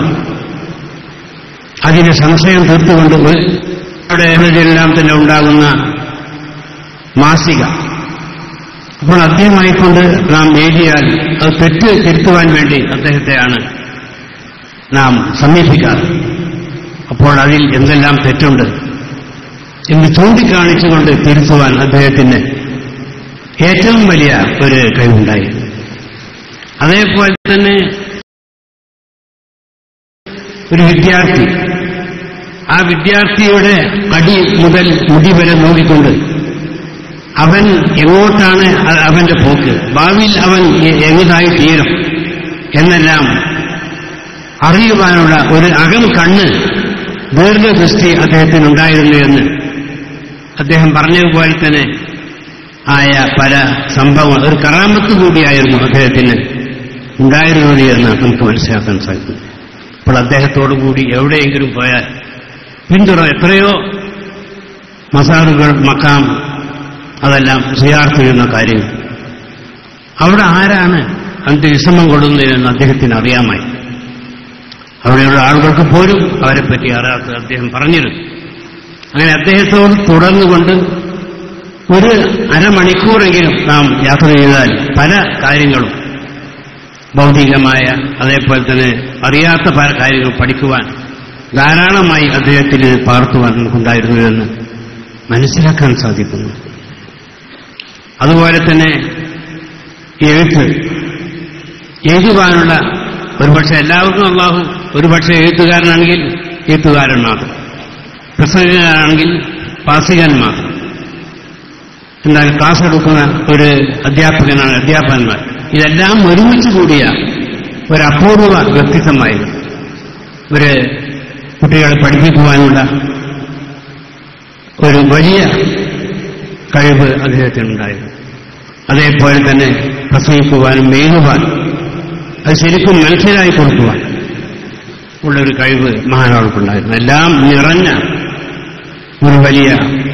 അതിന് സംശയം തീർത്തുകൊണ്ട് അവിടെ എല്ലാം തന്നെ ഉണ്ടാകുന്ന മാസിക അപ്പോൾ അദ്ദേഹമായിക്കൊണ്ട് നാം എഴുതിയാൽ അത് തെറ്റ് തിരുത്തുവാൻ വേണ്ടി അദ്ദേഹത്തെയാണ് നാം സമീപിക്കാറ് അപ്പോൾ അതിൽ എന്തെല്ലാം തെറ്റുണ്ട് എന്ന് ചൂണ്ടിക്കാണിച്ചുകൊണ്ട് തിരുത്തുവാൻ അദ്ദേഹത്തിന് ഏറ്റവും വലിയ ഒരു കഴിവുണ്ടായിരുന്നു അതേപോലെ തന്നെ ഒരു വിദ്യാർത്ഥി ആ വിദ്യാർത്ഥിയുടെ അടി മുതൽ മുടി വരെ നോക്കിക്കൊണ്ട് അവൻ എങ്ങോട്ടാണ് അ- അവന്റെ പോക്ക് ഭാവിയിൽ അവൻ എ- എങ്ങതായി തീരും എന്നെല്ലാം അറിയുവാനുള്ള ഒരു അകം കണ്ണ് ദീർഘദൃഷ്ടി അദ്ദേഹത്തിനുണ്ടായിരുന്നു എന്ന് അദ്ദേഹം പറഞ്ഞതുപോലെ തന്നെ ആയ പല സംഭവങ്ങൾ ഒരു കറാമത്ത് കൂടിയായിരുന്നു അദ്ദേഹത്തിന് ഉണ്ടായിരുന്നത് എന്ന് നമുക്ക് മനസ്സിലാക്കാൻ സാധിക്കും അപ്പോൾ അദ്ദേഹത്തോടു കൂടി എവിടെയെങ്കിലും പോയാൽ പിന്തുണ എത്രയോ മസാറുകൾ മക്കാം അതെല്ലാം സിയാർത്ത് ചെയ്യുന്ന കാര്യങ്ങൾ അവിടെ ആരാണ് അതിന്റെ വിഷമം കൊടുക്കുന്നതെന്ന് അദ്ദേഹത്തിന് അറിയാമായി അവിടെയുള്ള ആളുകൾക്ക് പോലും അവരെപ്പറ്റി അറിയാത്ത അദ്ദേഹം പറഞ്ഞിരുന്നു അങ്ങനെ അദ്ദേഹത്തോട് തുടർന്നുകൊണ്ട് ഒരു അരമണിക്കൂറെങ്കിലും നാം യാത്ര ചെയ്താൽ പല കാര്യങ്ങളും ഭൗതികമായ അതേപോലെ തന്നെ അറിയാത്ത പല കാര്യങ്ങൾ പഠിക്കുവാൻ ധാരാളമായി അദ്ദേഹത്തിന് പകർത്തുവാൻ നമുക്കുണ്ടായിരുന്നു എന്ന് മനസ്സിലാക്കാൻ സാധിക്കുന്നു അതുപോലെ തന്നെ എഴുത്ത് എഴുതുവാനുള്ള ഒരുപക്ഷെ എല്ലാവർക്കും അള്ളാഹു ഒരുപക്ഷെ എഴുത്തുകാരനാണെങ്കിൽ എഴുത്തുകാരൻ മാത്രം പ്രസംഗകനാണെങ്കിൽ പാസികൻ മാത്രം എന്നാൽ ക്ലാസ് എടുക്കുന്ന ഒരു അധ്യാപകനാണ് അധ്യാപകന്മാർ ഇതെല്ലാം ഒരുമിച്ച് കൂടിയ ഒരു അപൂർവ വ്യക്തിത്വമായിരുന്നു ഒരു കുട്ടികളെ പഠിപ്പിക്കുവാനുള്ള ഒരു വലിയ കഴിവ് അദ്ദേഹത്തിനുണ്ടായിരുന്നു അതേപോലെ തന്നെ പ്രസംഗിക്കുവാനും എഴുതുവാനും അത് ശരിക്കും മനസ്സിലായി കൊടുക്കുവാൻ ഉള്ളൊരു കഴിവ് മഹാനവർക്കുണ്ടായിരുന്നു എല്ലാം നിറഞ്ഞ ഒരു വലിയ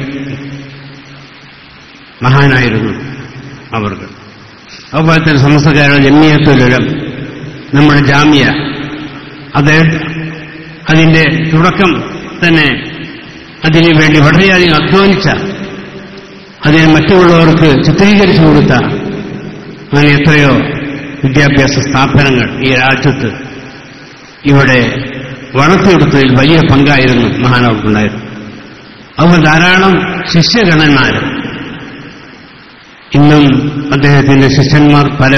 മഹാനായിരുന്നു അവർക്ക് അതുപോലെ തന്നെ സമസ്തകാരുടെ ജമ്മിയത്തുലം നമ്മുടെ ജാമ്യ അത് അതിന്റെ തുടക്കം തന്നെ അതിനു വേണ്ടി വളരെയധികം അധ്വാനിച്ച അതിനെ മറ്റുള്ളവർക്ക് ചിത്രീകരിച്ചു കൊടുത്ത അങ്ങനെ എത്രയോ വിദ്യാഭ്യാസ സ്ഥാപനങ്ങൾ ഈ രാജ്യത്ത് ഇവിടെ വളർത്തിയെടുത്തതിൽ വലിയ പങ്കായിരുന്നു മഹാനവർക്കുണ്ടായിരുന്നു അവർ ധാരാളം ശിഷ്യഗണന്മാർ ഇന്നും അദ്ദേഹത്തിന്റെ ശിഷ്യന്മാർ പല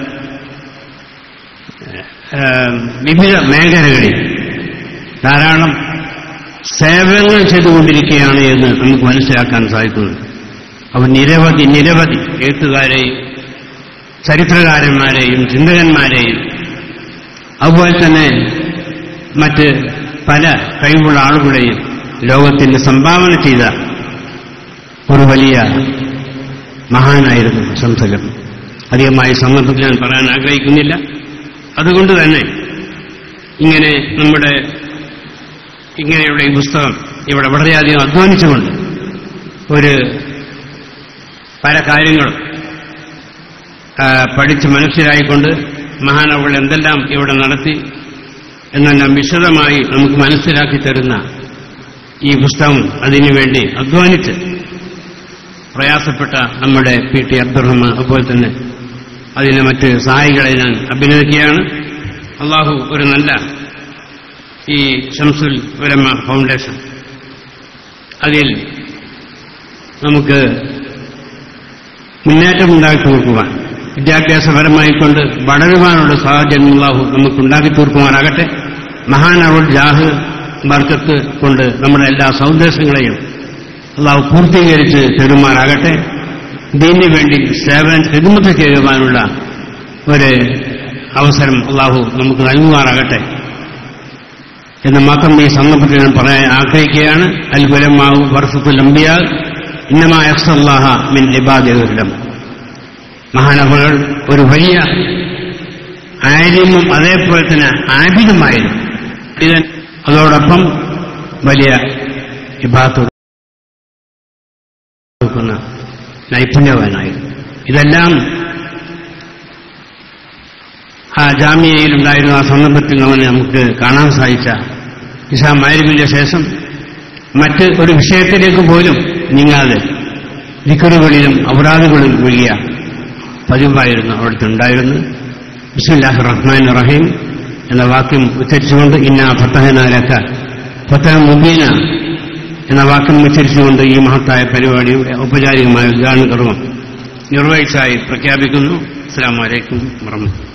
ഏഹ്, വിവിധ മേഖലകളിൽ ധാരാളം സേവനങ്ങൾ ചെയ്തുകൊണ്ടിരിക്കുകയാണ് എന്ന് നമുക്ക് മനസ്സിലാക്കാൻ സാധിക്കുന്നു അവർ നിരവധി നിരവധി എഴുത്തുകാരെയും ചരിത്രകാരന്മാരെയും ചിന്തകന്മാരെയും അതുപോലെ തന്നെ മറ്റ് പല കഴിവുള്ള ആളുകളെയും ലോകത്തിന് സംഭാവന ചെയ്ത ഒരു വലിയ മഹാനായിരുന്നു സംസകൻ അധികമായി സന്ദർഭത്തിൽ ഞാൻ പറയാൻ ആഗ്രഹിക്കുന്നില്ല അതുകൊണ്ട് തന്നെ ഇങ്ങനെ നമ്മുടെ ഇങ്ങനെയുള്ള ഈ പുസ്തകം ഇവിടെ വളരെയധികം അധ്വാനിച്ചുകൊണ്ട് ഒരു പല കാര്യങ്ങളും ആ, പഠിച്ച് മനസ്സിലായിക്കൊണ്ട് മഹാനവകൾ എന്തെല്ലാം ഇവിടെ നടത്തി എന്നെല്ലാം വിശദമായി നമുക്ക് മനസ്സിലാക്കി തരുന്ന ഈ പുസ്തകം അതിനുവേണ്ടി അധ്വാനിച്ച് പ്രയാസപ്പെട്ട നമ്മുടെ പി ടി അബ്ദുറഹ്മാൻ അതുപോലെ തന്നെ അതിലെ മറ്റ് സഹായികളെ ഞാൻ അഭിനന്ദിക്കുകയാണ് അള്ളാഹു ഒരു നല്ല ഈ ഷംസുൽ ഉലമ ഫൗണ്ടേഷൻ അതിൽ നമുക്ക് മുന്നേറ്റം ഉണ്ടാക്കി തീർക്കുവാൻ വിദ്യാഭ്യാസപരമായിക്കൊണ്ട് വളരുവാനുള്ള സാഹചര്യം അള്ളാഹു നമുക്ക് ഉണ്ടാക്കി തീർക്കുവാനാകട്ടെ മഹാനവൾ ജാഹ് ബർക്കത്ത് കൊണ്ട് നമ്മുടെ എല്ലാ സൗദ്ദേശങ്ങളെയും അള്ളാഹു പൂർത്തീകരിച്ച് തരുമാറാകട്ടെ ദീനു വേണ്ടി സേവനം ഹിദ്മത്ത് ചെയ്യുവാനുള്ള ഒരു അവസരം അള്ളാഹു നമുക്ക് നൽകുമാറാകട്ടെ എന്ന് മാത്രം ഈ സന്ദർഭത്തിൽ ഞാൻ പറയാൻ ആഗ്രഹിക്കുകയാണ് അൽബുലമാവു വർഷത്തുൽ അമ്പിയാ ഇന്നമായ അള്ളാഹ മിൻ ഇബാദിലും മഹാനവകൾ ഒരു വലിയ ആര്യമും അതേപോലെ തന്നെ ആബിദുമായിരുന്നു ഇത് അതോടൊപ്പം വലിയ വിഭാഗത്തോട് കൊടുക്കുന്ന നൈപുണ്യവാനായിരുന്നു ഇതെല്ലാം ആ ജാമ്യയിലുണ്ടായിരുന്ന ആ സന്ദർഭത്തിൽ അവനെ നമുക്ക് കാണാൻ സാധിച്ച ഇസാ മാരിമിന്റെ ശേഷം മറ്റ് ഒരു വിഷയത്തിലേക്ക് പോലും നീങ്ങാതെ വിക്കറുകളിലും അപരാധങ്ങളിലും വീഴിയ പതിവായിരുന്നു അവിടുത്തെ ഉണ്ടായിരുന്നു ബിസ്മില്ലാഹി റഹ്മാൻ റഹീം എന്ന വാക്യം ഉച്ചരിച്ചുകൊണ്ട് ഇന്ന ഫത്തഹനാലക്ക ഫത്തഹ മുബീന എന്ന വാക്യം ഉച്ചരിച്ചുകൊണ്ട് ഈ മഹത്തായ പരിപാടിയുടെ ഔപചാരികമായ ഉദ്ഘാടന കർമ്മം നിർവഹിച്ചായി പ്രഖ്യാപിക്കുന്നു അസ്സാം വലൈക്കും വർഹമത്തുള്ള